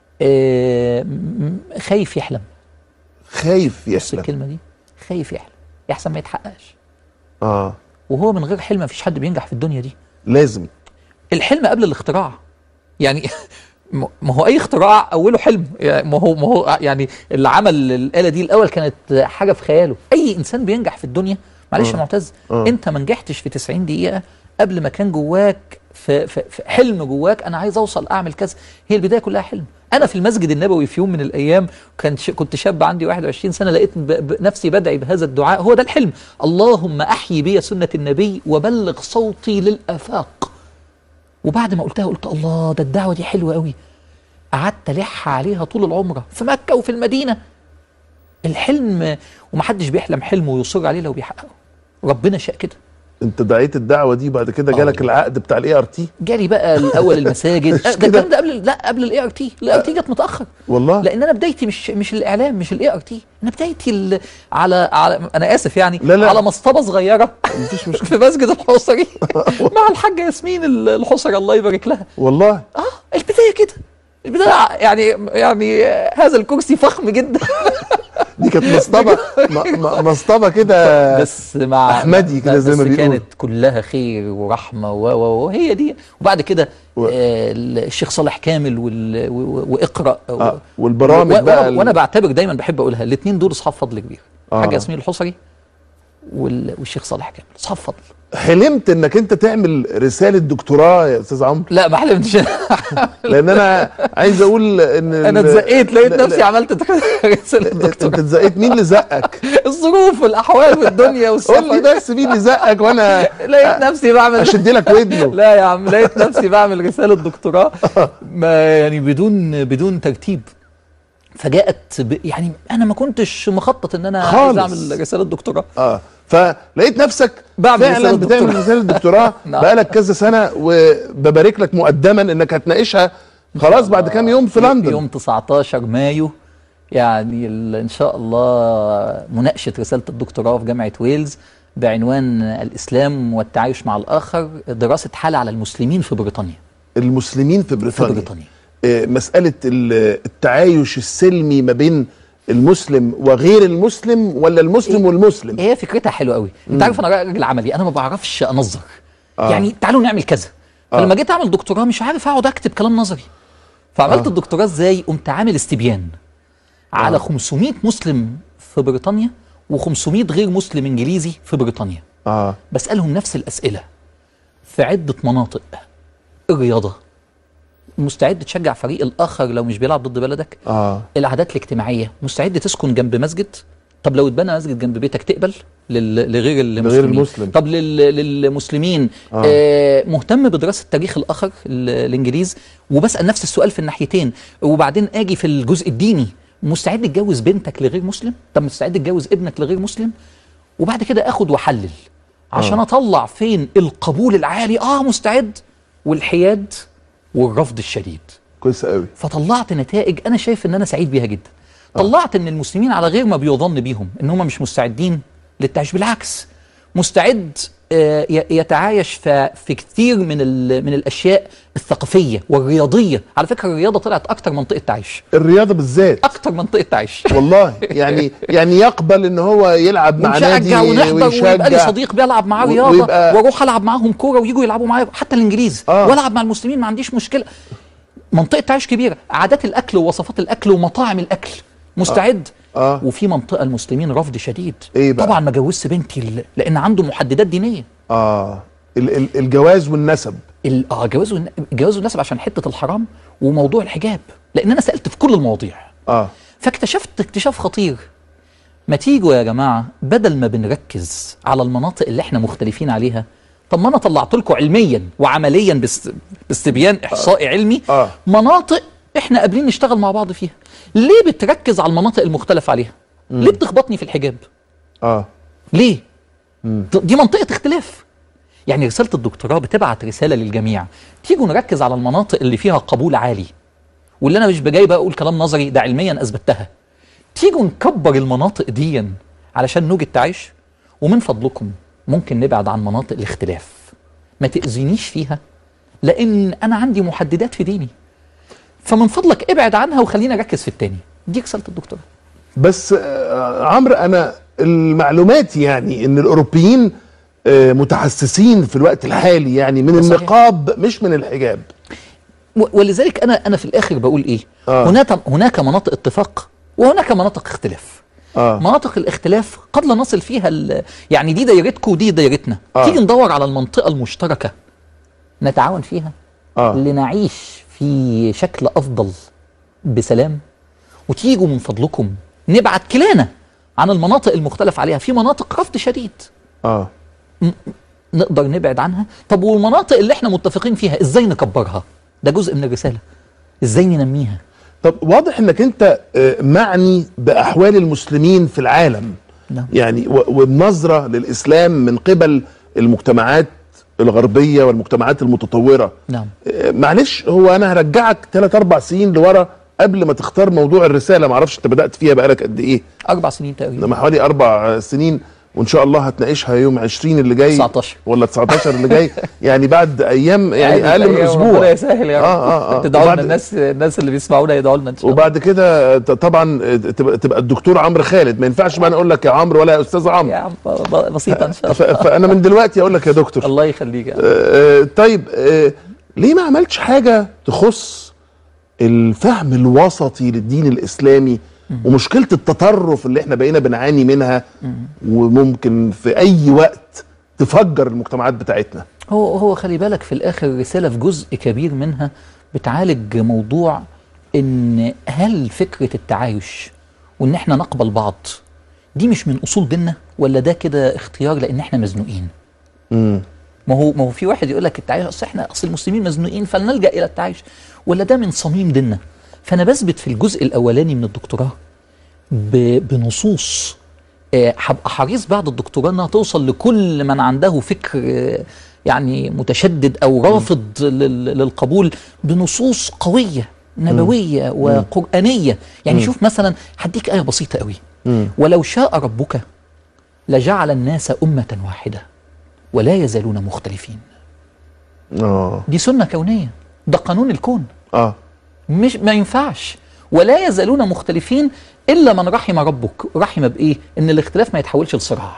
آه م- خايف يحلم خايف بص يحلم الكلمه دي خايف يحلم يحسن ما يتحققش اه وهو من غير حلم ما فيش حد بينجح في الدنيا دي لازم الحلم قبل الاختراع يعني م- ما هو اي اختراع اوله حلم يعني ما هو ما هو يعني اللي عمل الاله دي الاول كانت حاجه في خياله اي انسان بينجح في الدنيا معلش يا آه. معتز آه. انت ما نجحتش في 90 دقيقه قبل ما كان جواك في, في, في حلم جواك انا عايز اوصل اعمل كذا هي البدايه كلها حلم انا في المسجد النبوي في يوم من الايام كان ش... كنت شاب عندي 21 سنه لقيت ب... ب... نفسي بدعي بهذا الدعاء هو ده الحلم اللهم احيي بي سنه النبي وبلغ صوتي للافاق وبعد ما قلتها قلت الله ده الدعوه دي حلوه قوي قعدت الح عليها طول العمره في مكه وفي المدينه الحلم ومحدش بيحلم حلم ويصر عليه لو بيحققه ربنا شاء كده انت دعيت الدعوه دي بعد كده آه. جالك العقد بتاع الاي ار تي جالي بقى الاول المساجد مش ده كده؟ الكلام ده قبل لا قبل الاي ار تي الاي ار تي جت متاخر والله لان انا بدايتي مش مش الاعلام مش الاي ار تي انا بدايتي ال- على على انا اسف يعني لا لا. على مصطبه صغيره مفيش مشكله في مسجد الحصري مع الحاجه ياسمين ال- الحصري الله يبارك لها والله اه البدايه كده البدايه يعني يعني هذا الكرسي فخم جدا دي كانت مصطبه م- م- مصطبه كده بس مع أحمدي كده زي ما بس بيقولوا. كانت كلها خير ورحمه و- و- وهي دي وبعد كده و- آه الشيخ صالح كامل وال- و- و- واقرا آه، والبرامج و- بقى و- ال- وانا بعتبر دايما بحب اقولها الاثنين دول اصحاب فضل كبير آه. حاج ياسمين الحصري وال- والشيخ صالح كامل اصحاب فضل حلمت انك انت تعمل رساله دكتوراه يا استاذ عمرو لا ما حلمتش لان انا عايز اقول ان انا ال- اتزقيت لقيت لا- نفسي لا، عملت رساله انت الدكتور اتزقيت مين اللي زقك الظروف والاحوال والدنيا قول والسفر لي بس مين اللي زقك وانا لقيت نفسي بعمل اشد لك ودنه لا يا عم لقيت نفسي بعمل رسالة دكتوراه ما يعني بدون بدون ترتيب فجاءت ب... يعني انا ما كنتش مخطط ان انا عايز خالص. اعمل رسالة دكتوراه اه فلقيت نفسك بعمل فعلا رسالة بتعمل دكتوراه. رساله دكتوراه نعم. بقالك كذا سنه وببارك لك مقدما انك هتناقشها خلاص بعد كام يوم في لندن يوم 19 مايو يعني ال- ان شاء الله مناقشة رسالة الدكتوراه في جامعة ويلز بعنوان الاسلام والتعايش مع الاخر دراسة حالة على المسلمين في بريطانيا المسلمين في في بريطانيا بريطانيا آه، مساله ال- التعايش السلمي ما بين المسلم وغير المسلم ولا المسلم والمسلم هي فكرتها حلوه قوي انت عارف انا راجل عملي انا ما بعرفش انظر آه. يعني تعالوا نعمل كذا فلما جيت اعمل دكتوراه مش عارف اقعد اكتب كلام نظري فعملت آه. الدكتوراه ازاي قمت عامل استبيان على آه. 500 مسلم في بريطانيا و500 غير مسلم انجليزي في بريطانيا اه بسالهم نفس الاسئله في عده مناطق الرياضه مستعد تشجع فريق الاخر لو مش بيلعب ضد بلدك اه العادات الاجتماعيه مستعد تسكن جنب مسجد طب لو اتبنى مسجد جنب بيتك تقبل لل... لغير المسلمين المسلم. طب لل... للمسلمين آه. آه. آه مهتم بدراسه تاريخ الاخر ال- الانجليز وبسال نفس السؤال في الناحيتين وبعدين اجي في الجزء الديني مستعد تجوز بنتك لغير مسلم طب مستعد تجوز ابنك لغير مسلم وبعد كده اخد واحلل عشان آه. اطلع فين القبول العالي اه مستعد والحياد والرفض الشديد كويس قوي فطلعت نتائج انا شايف ان انا سعيد بيها جدا طلعت ان المسلمين على غير ما بيظن بيهم ان هم مش مستعدين للتعايش بالعكس مستعد آه، ي- يتعايش في في كثير من ال- من الاشياء الثقافيه والرياضيه على فكره الرياضه طلعت اكتر منطقه تعايش الرياضه بالذات اكتر منطقه تعيش والله يعني يعني يقبل ان هو يلعب مع نادي ونشجع ونحضر ويبقى لي صديق بيلعب معاه و- رياضه ويبقى- واروح العب معاهم كوره ويجوا يلعبوا معايا حتى الانجليز آه. والعب مع المسلمين ما عنديش مشكله منطقه تعيش كبيره عادات الاكل ووصفات الاكل ومطاعم الاكل مستعد آه. وفي منطقه المسلمين رفض شديد إيه بقى؟ طبعا ما جوزش بنتي ل- لان عنده محددات دينيه اه ال- ال- الجواز والنسب ال- اه جواز والن- جواز النسب عشان حته الحرام وموضوع الحجاب لان انا سالت في كل المواضيع اه فاكتشفت اكتشاف خطير ما تيجوا يا جماعة بدل ما بنركز على المناطق اللي احنا مختلفين عليها طب ما انا طلعت لكم علميا وعمليا باست- باستبيان احصائي علمي آه. مناطق احنا قابلين نشتغل مع بعض فيها ليه بتركز على المناطق المختلف عليها ليه بتخبطني في الحجاب اه ليه دي منطقة اختلاف يعني رسالة الدكتوراه بتبعت رسالة للجميع تيجوا نركز على المناطق اللي فيها قبول عالي واللي انا مش جاي بقى اقول كلام نظري ده علميا اثبتها تيجوا نكبر المناطق دي علشان نوجد تعيش ومن فضلكم ممكن نبعد عن مناطق الاختلاف ما تأذينيش فيها لان انا عندي محددات في ديني فمن فضلك ابعد عنها وخلينا نركز في التاني دي رسالة الدكتوراه بس آه عمرو انا المعلومات يعني ان الاوروبيين آه متحسسين في الوقت الحالي يعني من ده صحيح. النقاب مش من الحجاب و- ولذلك انا انا في الاخر بقول ايه آه. هناك هناك مناطق اتفاق وهناك مناطق اختلاف اه مناطق الاختلاف قد لا نصل فيها ال- يعني دي دايرتكم ودي دايرتنا آه. تيجي ندور على المنطقه المشتركه نتعاون فيها اه لنعيش في شكل افضل بسلام وتيجوا من فضلكم نبعد كلانا عن المناطق المختلف عليها في مناطق رفض شديد اه نقدر نبعد عنها طب والمناطق اللي احنا متفقين فيها ازاي نكبرها ده جزء من الرساله ازاي ننميها طب واضح انك انت آه، معني باحوال المسلمين في العالم نعم. يعني و- والنظره للاسلام من قبل المجتمعات الغربيه والمجتمعات المتطوره نعم آه، معلش هو انا هرجعك ثلاث اربع سنين لورا قبل ما تختار موضوع الرساله ما اعرفش انت بدات فيها بقالك قد ايه اربع سنين تقريبا لما حوالي اربع سنين وان شاء الله هتناقشها يوم 20 اللي جاي 19. ولا 19 اللي جاي يعني بعد ايام يعني عادي، اقل من أيوة، اسبوع ربنا يسهل يا رب آه، آه، آه. تدعوا وبعد- لنا الناس الناس اللي بيسمعونا يدعوا لنا ان شاء الله وبعد كده ت- طبعا تبقى, تبقى الدكتور عمرو خالد ما ينفعش بقى انا اقول لك يا عمرو ولا يا استاذ يا عمرو عم ب- بسيطه ان شاء ف- الله فانا من دلوقتي اقول لك يا دكتور الله يخليك يا عم. آه، طيب آه، ليه ما عملتش حاجة تخص الفهم الوسطي للدين الإسلامي ومشكلة التطرف اللي احنا بقينا بنعاني منها وممكن في أي وقت تفجر المجتمعات بتاعتنا هو هو خلي بالك في الاخر رساله في جزء كبير منها بتعالج موضوع ان هل فكره التعايش وان احنا نقبل بعض دي مش من اصول ديننا ولا ده كده اختيار لان احنا مزنوقين مم. ما هو ما هو في واحد يقول لك التعايش اصل احنا اصل المسلمين مزنوقين فلنلجا الى التعايش ولا ده من صميم ديننا فانا بثبت في الجزء الاولاني من الدكتوراه ب- بنصوص آه، هبقى حريص بعد الدكتوراه انها توصل لكل من عنده فكر آه، يعني متشدد او رافض لل- للقبول بنصوص قويه نبويه وقرانيه يعني شوف مثلا هديك ايه بسيطه قوي ولو شاء ربك لجعل الناس امه واحده ولا يزالون مختلفين اه دي سنه كونيه ده قانون الكون اه مش ما ينفعش ولا يزالون مختلفين الا من رحم ربك رحم بايه ان الاختلاف ما يتحولش لصراع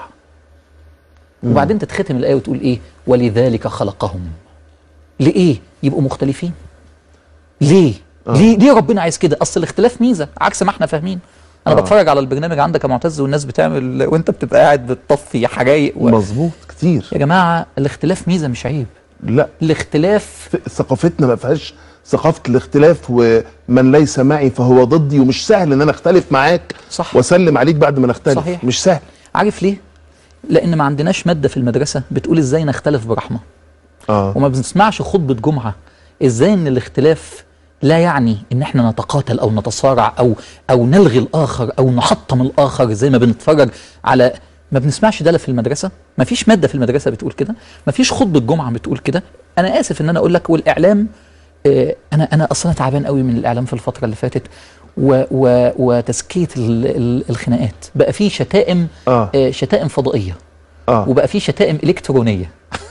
وبعدين تتختم الايه وتقول ايه ولذلك خلقهم لايه يبقوا مختلفين ليه آه. ليه ليه ربنا عايز كده اصل الاختلاف ميزه عكس ما احنا فاهمين انا آه. آه. بتفرج على البرنامج عندك يا معتز والناس بتعمل وانت بتبقى قاعد بتطفي حرايق و... مظبوط كتير يا جماعه الاختلاف ميزه مش عيب لا الاختلاف ف- ثقافتنا ما فيهاش ثقافة الاختلاف ومن ليس معي فهو ضدي ومش سهل ان انا اختلف معاك صح. واسلم عليك بعد ما نختلف صحيح. مش سهل عارف ليه لان ما عندناش ماده في المدرسه بتقول ازاي نختلف برحمه اه وما بنسمعش خطبة جمعة ازاي ان الاختلاف لا يعني ان احنا نتقاتل او نتصارع او او نلغي الاخر او نحطم الاخر زي ما بنتفرج على ما بنسمعش ده لا في المدرسة ما فيش مادة في المدرسة بتقول كده ما فيش خطبة جمعة بتقول كده انا اسف ان انا اقول لك والاعلام آه، انا انا اصلا تعبان قوي من الاعلام في الفترة اللي فاتت و و وتزكية ال- ال- الخناقات بقى في شتائم آه. آه، شتائم فضائية اه وبقى في شتائم الكترونيه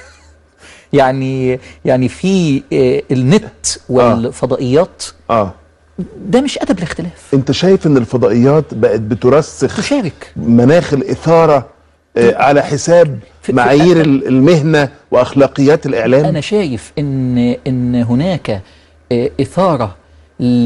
يعني يعني في آه، النت والفضائيات اه ده مش ادب الاختلاف انت شايف ان الفضائيات بقت بترسخ تشارك مناخ الاثاره آه، على حساب في- معايير في- ال- المهنه واخلاقيات الاعلام انا شايف ان ان هناك آه، اثاره ل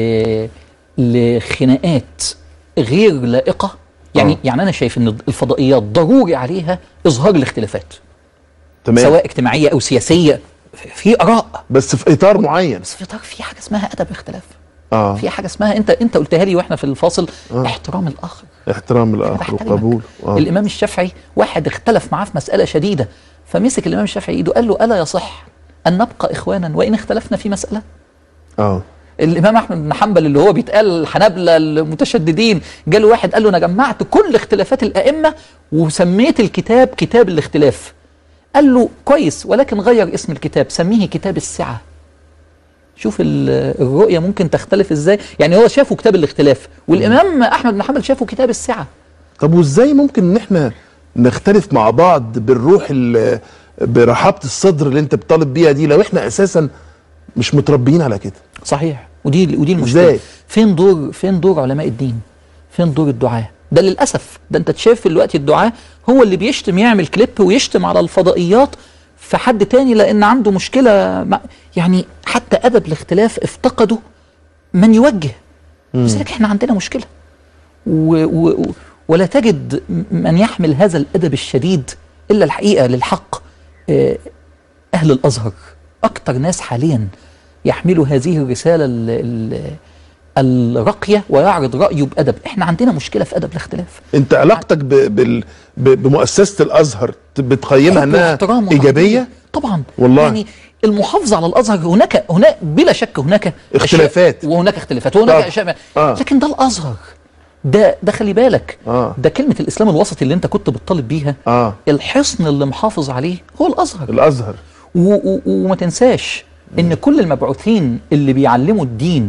لخناقات غير لائقه يعني آه. يعني انا شايف ان الفضائيات ضروري عليها اظهار الاختلافات تمام سواء اجتماعيه او سياسيه في اراء بس في اطار معين بس في اطار في حاجه اسمها ادب اختلاف اه في حاجه اسمها انت انت قلتها لي واحنا في الفصل احترام الاخر احترام الاخر بحترمك. وقبول اه الامام الشافعي واحد اختلف معاه في مساله شديده فمسك الامام الشافعي ايده قال له الا يصح ان نبقى اخوانا وان اختلفنا في مساله اه الامام احمد بن حنبل اللي هو بيتقال الحنابله المتشددين جاله واحد قال له انا جمعت كل اختلافات الائمه وسميت الكتاب كتاب الاختلاف قال له كويس ولكن غير اسم الكتاب سميه كتاب السعه شوف ال- الرؤيه ممكن تختلف ازاي يعني هو شافه كتاب الاختلاف والامام احمد بن حنبل شافه كتاب السعه طب وازاي ممكن ان احنا نختلف مع بعض بالروح ال- برحابه الصدر اللي انت بتطالب بيها دي لو احنا اساسا مش متربيين على كده صحيح ودي ودي المشكله إزاي؟ فين دور فين دور علماء الدين فين دور الدعاة ده للاسف ده انت تشاف دلوقتي الدعاة هو اللي بيشتم يعمل كليب ويشتم على الفضائيات في حد تاني لان عنده مشكله مع يعني حتى ادب الاختلاف افتقدوا من يوجه لذلك احنا عندنا مشكله و و و- ولا تجد من يحمل هذا الادب الشديد الا الحقيقه للحق آه، اهل الازهر اكتر ناس حاليا يحملوا هذه الرساله ال ال الراقيه ويعرض رايه بادب احنا عندنا مشكله في ادب الاختلاف انت علاقتك ب... بال... ب... بمؤسسه الازهر ت- بتقيمها حب انها واحترام ايجابيه وتقدير. طبعا والله. يعني المحافظه على الازهر هناك هناك بلا شك هناك اختلافات. أشياء وهناك اختلافات وهناك طبعا. اشياء آه. لكن ده الازهر ده ده خلي بالك آه. ده كلمه الاسلام الوسطي اللي انت كنت بتطالب بيها اه الحصن اللي محافظ عليه هو الازهر الازهر و- و- وما تنساش ان كل المبعوثين اللي بيعلموا الدين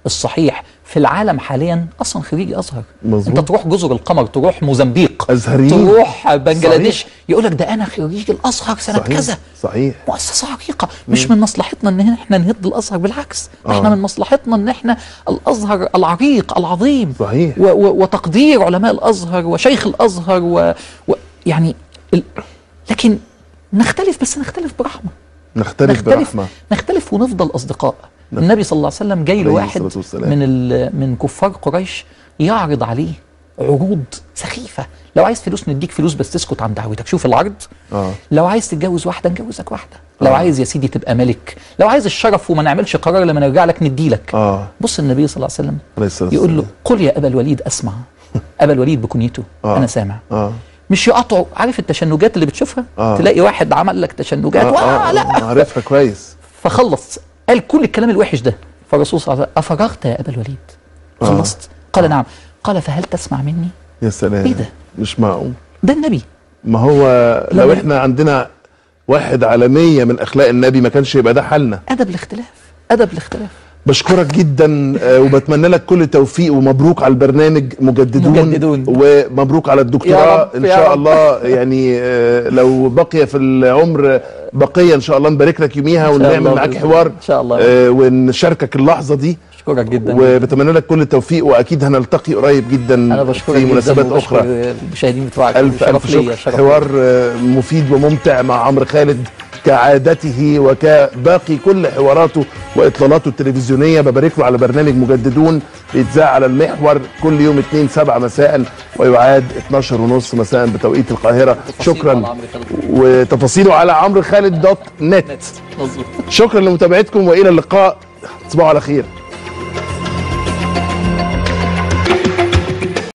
الصحيح في العالم حاليا اصلا خريجي ازهر مظبوط. انت تروح جزر القمر تروح موزمبيق أزهريين. تروح بنجلاديش يقول لك ده انا خريج الازهر سنه صحيح كذا صحيح مؤسسه عريقه مش من مصلحتنا ان احنا نهد الازهر بالعكس احنا آه. من مصلحتنا ان احنا الازهر العريق العظيم صحيح. و و وتقدير علماء الازهر وشيخ الازهر و, و يعني ال لكن نختلف بس نختلف برحمه نختلف, نختلف برحمه نختلف ونفضل اصدقاء النبي صلى الله عليه وسلم جاي له عليه واحد الصلاة والسلام. من ال- من كفار قريش يعرض عليه عروض سخيفه لو عايز فلوس نديك فلوس بس تسكت عن دعوتك شوف العرض اه لو عايز تتجوز واحده نجوزك واحده لو آه. عايز يا سيدي تبقى ملك لو عايز الشرف وما نعملش قرار لما نرجع لك نديلك اه بص النبي صلى الله عليه وسلم عليه الصلاة يقول له والسلام. قل يا ابا الوليد اسمع ابا الوليد بكنيته آه. انا سامع اه مش يقطعوا عارف التشنجات اللي بتشوفها آه. تلاقي واحد عمل لك تشنجات آه، آه آه، لا عارفها كويس فخلص قال كل الكلام الوحش ده فالرسول صلى الله عليه وسلم افرغت يا ابا الوليد آه. خلصت قال نعم قال فهل تسمع مني يا سلام إيه ده؟ مش معقول ده النبي ما هو لو لما- احنا عندنا واحد على مية من اخلاق النبي ما كانش يبقى ده حالنا ادب الاختلاف ادب الاختلاف بشكرك جدا آه، وبتمنى لك كل التوفيق ومبروك على البرنامج مجددون, مجددون. ومبروك على يا الدكتوراه رب، ان يا شاء رب. الله يعني آه، لو بقي في العمر بقيه ان شاء الله نبارك لك يوميها شاء ونعمل الله معاك بإذن حوار الله. إن شاء الله. آه، ونشاركك اللحظه دي اشكرك جدا وبتمنى لك كل التوفيق واكيد هنلتقي قريب جدا انا بشكرك في جدا مناسبات وبشكر اخرى المشاهدين بتوعك ألف شرف ألف ليا شكر شرف حوار آه، مفيد وممتع مع عمرو خالد كعادته وكباقي كل حواراته واطلالاته التلفزيونيه ببارك له على برنامج مجددون بيتذاع على المحور كل يوم 2 7 مساء ويعاد 12 ونص مساء بتوقيت القاهره تفاصيله على شكرا عمرو خالد. وتفاصيله على عمرو خالد دوت نت مظبوط شكرا لمتابعتكم والى اللقاء تصبحوا على خير